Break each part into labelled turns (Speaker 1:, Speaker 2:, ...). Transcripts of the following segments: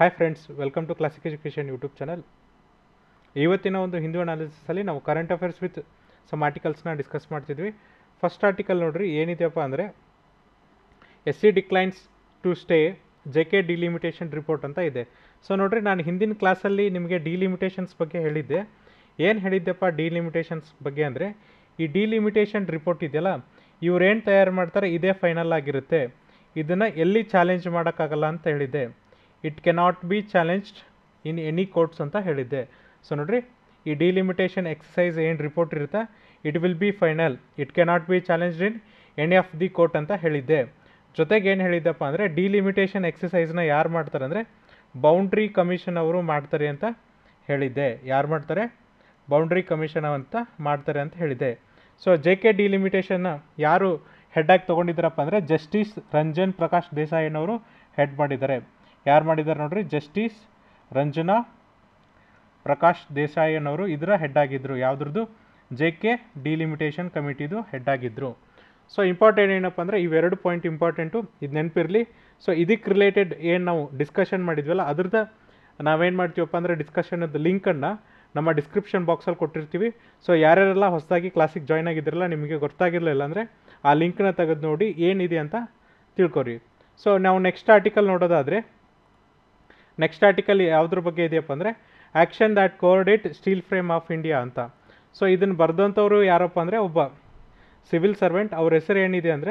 Speaker 1: hi friends welcome to classic education YouTube channel ಇವತ್ತಿನ ಒಂದು ಹಿಂದೂ ಅನಾಲಿಸಿಸಲ್ಲಿ ನಾವು ಕರೆಂಟ್ ಅಫೇರ್ಸ್ ವಿತ್ ಸಮ್ ಆರ್ಟಿಕಲ್ಸ್ನ ಡಿಸ್ಕಸ್ ಮಾಡ್ತಿದ್ವಿ ಫಸ್ಟ್ ಆರ್ಟಿಕಲ್ ನೋಡ್ರಿ ಏನಿದೆಯಪ್ಪ ಅಂದರೆ S C declines to stay J K delimitation report ಅಂತ ಇದೆ ಸೊ ನೋಡ್ರಿ ನಾನು ಹಿಂದಿನ ಕ್ಲಾಸಲ್ಲಿ ನಿಮಗೆ ಡಿಲಿಮಿಟೇಷನ್ಸ್ ಬಗ್ಗೆ ಹೇಳಿದ್ದೆ ಏನು ಹೇಳಿದ್ದೆಪ್ಪ ಡಿಲಿಮಿಟೇಷನ್ಸ್ ಬಗ್ಗೆ ಅಂದರೆ ಈ ಡಿಲಿಮಿಟೇಷನ್ ರಿಪೋರ್ಟ್ ಇದೆಯಲ್ಲ ಇವ್ರೇನು ತಯಾರು ಮಾಡ್ತಾರೆ ಇದೇ ಫೈನಲ್ ಆಗಿರುತ್ತೆ ಇದನ್ನು ಎಲ್ಲಿ ಚಾಲೆಂಜ್ ಮಾಡೋಕ್ಕಾಗಲ್ಲ ಅಂತ ಹೇಳಿದ್ದೆ it cannot be challenged in any courts ಅಂತ ಹೇಳಿದ್ದೆ ಸೊ ನೋಡ್ರಿ ಈ ಡಿಲಿಮಿಟೇಷನ್ ಎಕ್ಸಸೈಸ್ ಏನು ರಿಪೋರ್ಟ್ ಇರುತ್ತೆ it will be final it cannot be challenged in any of the court ಅಂತ ಹೇಳಿದ್ದೆ ಜೊತೆಗೆ ಏನು ಹೇಳಿದ್ದಪ್ಪ ಅಂದರೆ ಡಿಲಿಮಿಟೇಷನ್ ಎಕ್ಸಸೈಸ್ನ ಯಾರು ಮಾಡ್ತಾರೆ ಅಂದರೆ ಬೌಂಡ್ರಿ ಕಮಿಷನ್ ಅವರು ಮಾಡ್ತಾರೆ ಅಂತ ಹೇಳಿದ್ದೆ ಯಾರು ಮಾಡ್ತಾರೆ ಬೌಂಡ್ರಿ ಕಮಿಷನ್ ಅಂತ ಮಾಡ್ತಾರೆ ಅಂತ ಹೇಳಿದ್ದೆ ಸೊ ಜೆ ಕೆ ಡಿಲಿಮಿಟೇಷನ್ನ ಯಾರು ಹೆಡ್ಡಾಗಿ ತೊಗೊಂಡಿದ್ದಾರಪ್ಪ ಅಂದರೆ ಜಸ್ಟಿಸ್ ರಂಜನ್ ಪ್ರಕಾಶ್ ದೇಸಾಯಿನವರು ಹೆಡ್ ಮಾಡಿದ್ದಾರೆ ಯಾರು ಮಾಡಿದ್ದಾರೆ ನೋಡ್ರಿ ಜಸ್ಟಿಸ್ ರಂಜನಾ ಪ್ರಕಾಶ್ ದೇಸಾಯಿನವರು ಇದರ ಹೆಡ್ ಆಗಿದ್ದರು ಯಾವುದ್ರದ್ದು ಜೆ ಕೆ ಡಿಲಿಮಿಟೇಷನ್ ಕಮಿಟಿದು ಹೆಡ್ ಆಗಿದ್ದರು ಸೊ ಇಂಪಾರ್ಟೆಂಟ್ ಏನಪ್ಪ ಅಂದರೆ ಇವೆರಡು ಪಾಯಿಂಟ್ ಇಂಪಾರ್ಟೆಂಟು ಇದು ನೆನಪಿರಲಿ ಸೊ ಇದಕ್ಕೆ ರಿಲೇಟೆಡ್ ಏನು ನಾವು ಡಿಸ್ಕಷನ್ ಮಾಡಿದ್ವಲ್ಲ ಅದ್ರದ್ದು ನಾವೇನು ಮಾಡ್ತೀವಪ್ಪ ಅಂದರೆ ಡಿಸ್ಕಷನದ್ದು ಲಿಂಕನ್ನು ನಮ್ಮ ಡಿಸ್ಕ್ರಿಪ್ಷನ್ ಬಾಕ್ಸಲ್ಲಿ ಕೊಟ್ಟಿರ್ತೀವಿ ಸೊ ಯಾರ್ಯಾರೆಲ್ಲ ಹೊಸದಾಗಿ ಕ್ಲಾಸಿಗೆ ಜಾಯ್ನ್ ಆಗಿದ್ರಲ್ಲ ನಿಮಗೆ ಗೊತ್ತಾಗಿರಲಿಲ್ಲ ಅಂದರೆ ಆ ಲಿಂಕ್ನ ತೆಗೆದು ನೋಡಿ ಏನಿದೆ ಅಂತ ತಿಳ್ಕೊರಿ ಸೊ ನಾವು ನೆಕ್ಸ್ಟ್ ಆರ್ಟಿಕಲ್ ನೋಡೋದಾದರೆ ನೆಕ್ಸ್ಟ್ ಆರ್ಟಿಕಲ್ ಯಾವುದ್ರ ಬಗ್ಗೆ ಇದೆಯಪ್ಪ ಅಂದರೆ action that coordinate steel frame of India ಅಂತ ಸೊ ಇದನ್ನು ಬರೆದಂಥವ್ರು ಯಾರಪ್ಪ ಅಂದರೆ ಒಬ್ಬ ಸಿವಿಲ್ ಸರ್ವೆಂಟ್ ಅವ್ರ ಹೆಸರು ಏನಿದೆ ಅಂದರೆ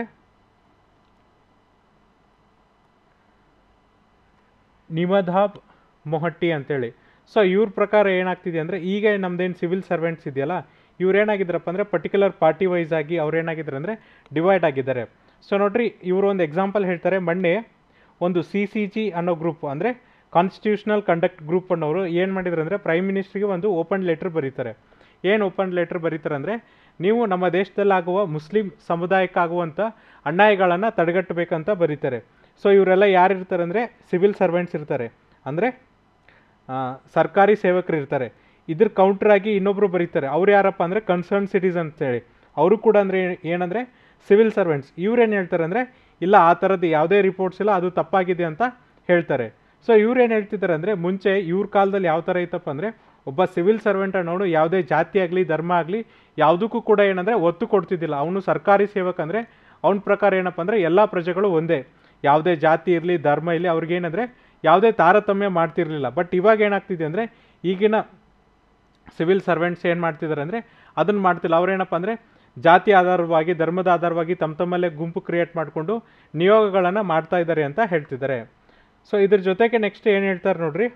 Speaker 1: ನಿಮಧಾಬ್ ಮೊಹಟ್ಟಿ ಅಂತೇಳಿ ಸೊ ಇವ್ರ ಪ್ರಕಾರ ಏನಾಗ್ತಿದೆ ಅಂದರೆ ಈಗ ನಮ್ದೇನು ಸಿವಿಲ್ ಸರ್ವೆಂಟ್ಸ್ ಇದೆಯಲ್ಲ ಇವ್ರು ಏನಾಗಿದ್ದಾರಪ್ಪ ಅಂದರೆ ಪರ್ಟಿಕ್ಯುಲರ್ ಪಾರ್ಟಿ ವೈಸ್ ಆಗಿ ಅವ್ರು ಏನಾಗಿದ್ದಾರೆ ಅಂದರೆ ಡಿವೈಡ್ ಆಗಿದ್ದಾರೆ ಸೊ ನೋಡ್ರಿ ಇವರು ಒಂದು ಎಕ್ಸಾಂಪಲ್ ಹೇಳ್ತಾರೆ ಮೊನ್ನೆ ಒಂದು ಸಿ ಸಿ ಜಿ ಅನ್ನೋ ಗ್ರೂಪ್ ಅಂದರೆ ಕಾನ್ಸ್ಟಿಟ್ಯೂಷನಲ್ ಕಂಡಕ್ಟ್ ಗ್ರೂಪ್ ಅನ್ನೋರು ಏನು ಮಾಡಿದ್ರು ಅಂದರೆ ಪ್ರೈಮ್ ಮಿನಿಸ್ಟ್ರಿಗೆ ಒಂದು ಓಪನ್ ಲೆಟರ್ ಬರೀತಾರೆ ಏನು ಓಪನ್ ಲೆಟರ್ ಬರೀತಾರೆ ಅಂದರೆ ನೀವು ನಮ್ಮ ದೇಶದಲ್ಲಾಗುವ ಮುಸ್ಲಿಂ ಸಮುದಾಯಕ್ಕಾಗುವಂಥ ಅನ್ಯಾಯಗಳನ್ನು ತಡೆಗಟ್ಟಬೇಕಂತ ಬರೀತಾರೆ ಸೊ ಇವರೆಲ್ಲ ಯಾರು ಇರ್ತಾರೆ ಅಂದರೆ ಸಿವಿಲ್ ಸರ್ವೆಂಟ್ಸ್ ಇರ್ತಾರೆ ಅಂದರೆ ಸರ್ಕಾರಿ ಸೇವಕರು ಇರ್ತಾರೆ ಇದ್ರ ಕೌಂಟ್ರಾಗಿ ಇನ್ನೊಬ್ಬರು ಬರೀತಾರೆ ಅವ್ರು ಯಾರಪ್ಪ ಅಂದರೆ ಕನ್ಸರ್ನ್ ಸಿಟಿಸನ್ ಅಂತೇಳಿ ಅವರು ಕೂಡ ಅಂದರೆ ಏನಂದರೆ ಸಿವಿಲ್ ಸರ್ವೆಂಟ್ಸ್ ಇವ್ರೇನು ಹೇಳ್ತಾರೆ ಅಂದರೆ ಇಲ್ಲ ಆ ಥರದ್ದು ಯಾವುದೇ ರಿಪೋರ್ಟ್ಸ್ ಇಲ್ಲ ಅದು ತಪ್ಪಾಗಿದೆ ಅಂತ ಹೇಳ್ತಾರೆ ಸೊ ಇವ್ರು ಏನು ಹೇಳ್ತಿದ್ದಾರೆ ಅಂದರೆ ಮುಂಚೆ ಇವ್ರ ಕಾಲದಲ್ಲಿ ಯಾವ ಥರ ಇತ್ತಪ್ಪ ಅಂದರೆ ಒಬ್ಬ ಸಿವಿಲ್ ಸರ್ವೆಂಟ್ ಅನ್ನೋನು ಯಾವುದೇ ಜಾತಿ ಆಗಲಿ ಧರ್ಮ ಆಗಲಿ ಯಾವುದಕ್ಕೂ ಕೂಡ ಏನಂದರೆ ಒತ್ತು ಕೊಡ್ತಿದ್ದಿಲ್ಲ ಅವನು ಸರ್ಕಾರಿ ಸೇವಕ ಅಂದರೆ ಅವನ ಪ್ರಕಾರ ಏನಪ್ಪ ಅಂದರೆ ಎಲ್ಲ ಪ್ರಜೆಗಳು ಒಂದೇ ಯಾವುದೇ ಜಾತಿ ಇರಲಿ ಧರ್ಮ ಇರಲಿ ಅವ್ರಿಗೇನಂದರೆ ಯಾವುದೇ ತಾರತಮ್ಯ ಮಾಡ್ತಿರಲಿಲ್ಲ ಬಟ್ ಇವಾಗ ಏನಾಗ್ತಿದೆ ಅಂದರೆ ಈಗಿನ ಸಿವಿಲ್ ಸರ್ವೆಂಟ್ಸ್ ಏನು ಮಾಡ್ತಿದ್ದಾರೆ ಅಂದರೆ ಅದನ್ನು ಮಾಡ್ತಿಲ್ಲ ಅವ್ರೇನಪ್ಪ ಅಂದರೆ ಜಾತಿ ಆಧಾರವಾಗಿ ಧರ್ಮದ ಆಧಾರವಾಗಿ ತಮ್ಮ ತಮ್ಮಲ್ಲೇ ಗುಂಪು ಕ್ರಿಯೇಟ್ ಮಾಡಿಕೊಂಡು ನಿಯೋಗಗಳನ್ನು ಮಾಡ್ತಾ ಇದ್ದಾರೆ ಅಂತ ಹೇಳ್ತಿದ್ದಾರೆ ಸೊ ಇದ್ರ ಜೊತೆಗೆ ನೆಕ್ಸ್ಟ್ ಏನು ಹೇಳ್ತಾರೆ ನೋಡ್ರಿ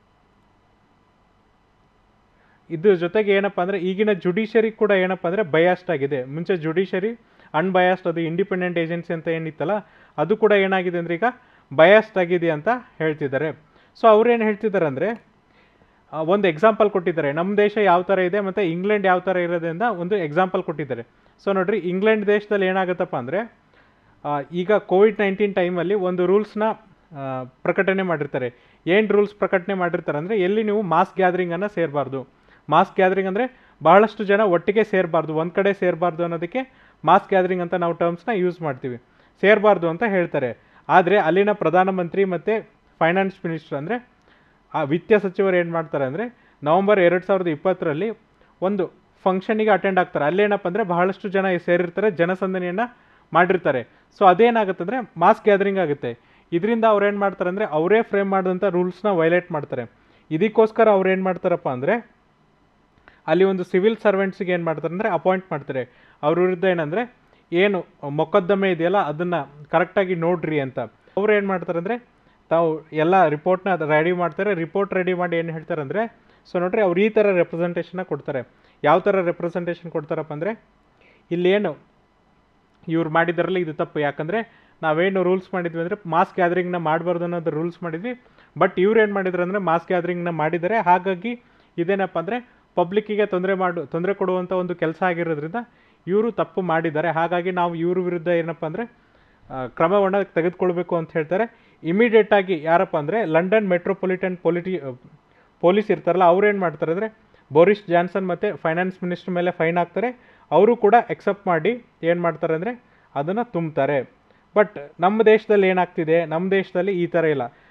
Speaker 1: ಇದ್ರ ಜೊತೆಗೆ ಏನಪ್ಪ ಅಂದರೆ ಈಗಿನ ಜುಡಿಷರಿ ಕೂಡ ಏನಪ್ಪ ಅಂದರೆ ಬಯಾಸ್ಡ್ ಆಗಿದೆ ಮುಂಚೆ ಜುಡಿಷರಿ ಅನ್ಬಯಾಸ್ಡ್ ಅದು ಇಂಡಿಪೆಂಡೆಂಟ್ ಏಜೆನ್ಸಿ ಅಂತ ಏನಿತ್ತಲ್ಲ ಅದು ಕೂಡ ಏನಾಗಿದೆ ಅಂದರೆ ಈಗ ಬಯಾಸ್ಡ್ ಆಗಿದೆ ಅಂತ ಹೇಳ್ತಿದ್ದಾರೆ ಸೊ ಅವ್ರೇನು ಹೇಳ್ತಿದ್ದಾರೆ ಅಂದರೆ ಒಂದು ಎಕ್ಸಾಂಪಲ್ ಕೊಟ್ಟಿದ್ದಾರೆ ನಮ್ಮ ದೇಶ ಯಾವ ಥರ ಇದೆ ಮತ್ತು ಇಂಗ್ಲೆಂಡ್ ಯಾವ ಥರ ಇರೋದ್ರಿಂದ ಒಂದು ಎಕ್ಸಾಂಪಲ್ ಕೊಟ್ಟಿದ್ದಾರೆ ಸೊ ನೋಡ್ರಿ ಇಂಗ್ಲೆಂಡ್ ದೇಶದಲ್ಲಿ ಏನಾಗುತ್ತಪ್ಪ ಅಂದರೆ ಈಗ ಕೋವಿಡ್ ನೈನ್ಟೀನ್ ಟೈಮಲ್ಲಿ ಒಂದು ರೂಲ್ಸ್ನ ಪ್ರಕಟಣೆ ಮಾಡಿರ್ತಾರೆ ಏನು ರೂಲ್ಸ್ ಪ್ರಕಟಣೆ ಮಾಡಿರ್ತಾರೆ ಅಂದರೆ ಎಲ್ಲಿ ನೀವು ಮಾಸ್ ಗ್ಯಾದರಿಂಗನ್ನು ಸೇರಬಾರ್ದು ಮಾಸ್ ಗ್ಯಾದರಿಂಗ್ ಅಂದರೆ ಬಹಳಷ್ಟು ಜನ ಒಟ್ಟಿಗೆ ಸೇರಬಾರ್ದು ಒಂದು ಕಡೆ ಸೇರಬಾರ್ದು ಅನ್ನೋದಕ್ಕೆ ಮಾಸ್ ಗ್ಯಾದರಿಂಗ್ ಅಂತ ನಾವು ಟರ್ಮ್ಸ್ನ ಯೂಸ್ ಮಾಡ್ತೀವಿ ಸೇರಬಾರ್ದು ಅಂತ ಹೇಳ್ತಾರೆ ಆದರೆ ಅಲ್ಲಿನ ಪ್ರಧಾನಮಂತ್ರಿ ಮತ್ತು ಫೈನಾನ್ಸ್ ಮಿನಿಸ್ಟರ್ ಅಂದರೆ ಆ ವಿತ್ಯ ಸಚಿವರು ಏನು ಮಾಡ್ತಾರೆ ಅಂದರೆ ನವಂಬರ್ ಎರಡು ಸಾವಿರದ ಇಪ್ಪತ್ತರಲ್ಲಿ ಒಂದು ಫಂಕ್ಷನಿಗೆ ಅಟೆಂಡ್ ಆಗ್ತಾರೆ ಅಲ್ಲೇನಪ್ಪ ಅಂದರೆ ಬಹಳಷ್ಟು ಜನ ಸೇರಿರ್ತಾರೆ ಜನಸಂದಣಿಯನ್ನು ಮಾಡಿರ್ತಾರೆ ಸೊ ಅದೇನಾಗುತ್ತೆ ಅಂದರೆ ಮಾಸ್ ಗ್ಯಾದರಿಂಗ್ ಆಗುತ್ತೆ ಇದರಿಂದ ಅವ್ರು ಏನು ಮಾಡ್ತಾರೆ ಅಂದರೆ ಅವರೇ ಫ್ರೇಮ್ ಮಾಡಿದಂಥ ರೂಲ್ಸ್ನ ವೈಲೇಟ್ ಮಾಡ್ತಾರೆ ಇದಕ್ಕೋಸ್ಕರ ಅವ್ರು ಏನು ಮಾಡ್ತಾರಪ್ಪ ಅಂದರೆ ಅಲ್ಲಿ ಒಂದು ಸಿವಿಲ್ ಸರ್ವೆಂಟ್ಸಿಗೆ ಏನು ಮಾಡ್ತಾರೆ ಅಂದರೆ ಅಪಾಯಿಂಟ್ ಮಾಡ್ತಾರೆ ಅವ್ರ ವಿರುದ್ಧ ಏನಂದರೆ ಏನು ಮೊಕದ್ದಮೆ ಇದೆಯಲ್ಲ ಅದನ್ನು ಕರೆಕ್ಟಾಗಿ ನೋಡ್ರಿ ಅಂತ ಅವ್ರು ಏನು ಮಾಡ್ತಾರೆ ಅಂದರೆ ತಾವು ಎಲ್ಲ ರಿಪೋರ್ಟ್ನ ರೆಡಿ ಮಾಡ್ತಾರೆ ರಿಪೋರ್ಟ್ ರೆಡಿ ಮಾಡಿ ಏನು ಹೇಳ್ತಾರೆ ಅಂದರೆ ಸೊ ನೋಡ್ರಿ ಅವ್ರು ಈ ಥರ ರೆಪ್ರೆಸೆಂಟೇಷನ್ನ ಕೊಡ್ತಾರೆ ಯಾವ ಥರ ರೆಪ್ರೆಸೆಂಟೇಷನ್ ಕೊಡ್ತಾರಪ್ಪ ಅಂದರೆ ಇಲ್ಲೇನು ಇವ್ರು ಮಾಡಿದಾರಲ್ಲ ಇದು ತಪ್ಪು ಯಾಕಂದರೆ ನಾವೇನು ರೂಲ್ಸ್ ಮಾಡಿದ್ವಿ ಅಂದರೆ ಮಾಸ್ ಗ್ಯಾದರಿಂಗ್ನ ಮಾಡಬಾರ್ದು ಅನ್ನೋದು ರೂಲ್ಸ್ ಮಾಡಿದ್ವಿ ಬಟ್ ಇವ್ರು ಏನು ಮಾಡಿದ್ರು ಅಂದರೆ ಮಾಸ್ ಗ್ಯಾದರಿಂಗ್ನ ಮಾಡಿದ್ದಾರೆ ಹಾಗಾಗಿ ಇದೇನಪ್ಪ ಅಂದರೆ ಪಬ್ಲಿಕ್ಕಿಗೆ ತೊಂದರೆ ಮಾಡು ತೊಂದರೆ ಕೊಡುವಂಥ ಒಂದು ಕೆಲಸ ಆಗಿರೋದ್ರಿಂದ ಇವರು ತಪ್ಪು ಮಾಡಿದ್ದಾರೆ ಹಾಗಾಗಿ ನಾವು ಇವ್ರ ವಿರುದ್ಧ ಏನಪ್ಪ ಅಂದರೆ ಕ್ರಮವನ್ನು ತೆಗೆದುಕೊಳ್ಬೇಕು ಅಂತ ಹೇಳ್ತಾರೆ ಇಮಿಡಿಯೇಟಾಗಿ ಯಾರಪ್ಪ ಅಂದರೆ ಲಂಡನ್ ಮೆಟ್ರೋಪಾಲಿಟನ್ ಪೊಲಿಟಿ ಪೊಲೀಸ್ ಇರ್ತಾರಲ್ಲ ಅವ್ರು ಏನು ಮಾಡ್ತಾರೆ ಅಂದರೆ ಬೋರಿಸ್ ಜಾನ್ಸನ್ ಮತ್ತು ಫೈನಾನ್ಸ್ ಮಿನಿಸ್ಟರ್ ಮೇಲೆ ಫೈನ್ ಹಾಕ್ತಾರೆ ಅವರು ಕೂಡ ಎಕ್ಸೆಪ್ಟ್ ಮಾಡಿ ಏನು ಮಾಡ್ತಾರೆ ಅಂದರೆ ಅದನ್ನು ತುಂಬ್ತಾರೆ ಬಟ್ ನಮ್ಮ ದೇಶದಲ್ಲಿ ಏನಾಗ್ತಿದೆ ನಮ್ಮ ದೇಶದಲ್ಲಿ ಈ ಥರ ಇಲ್ಲ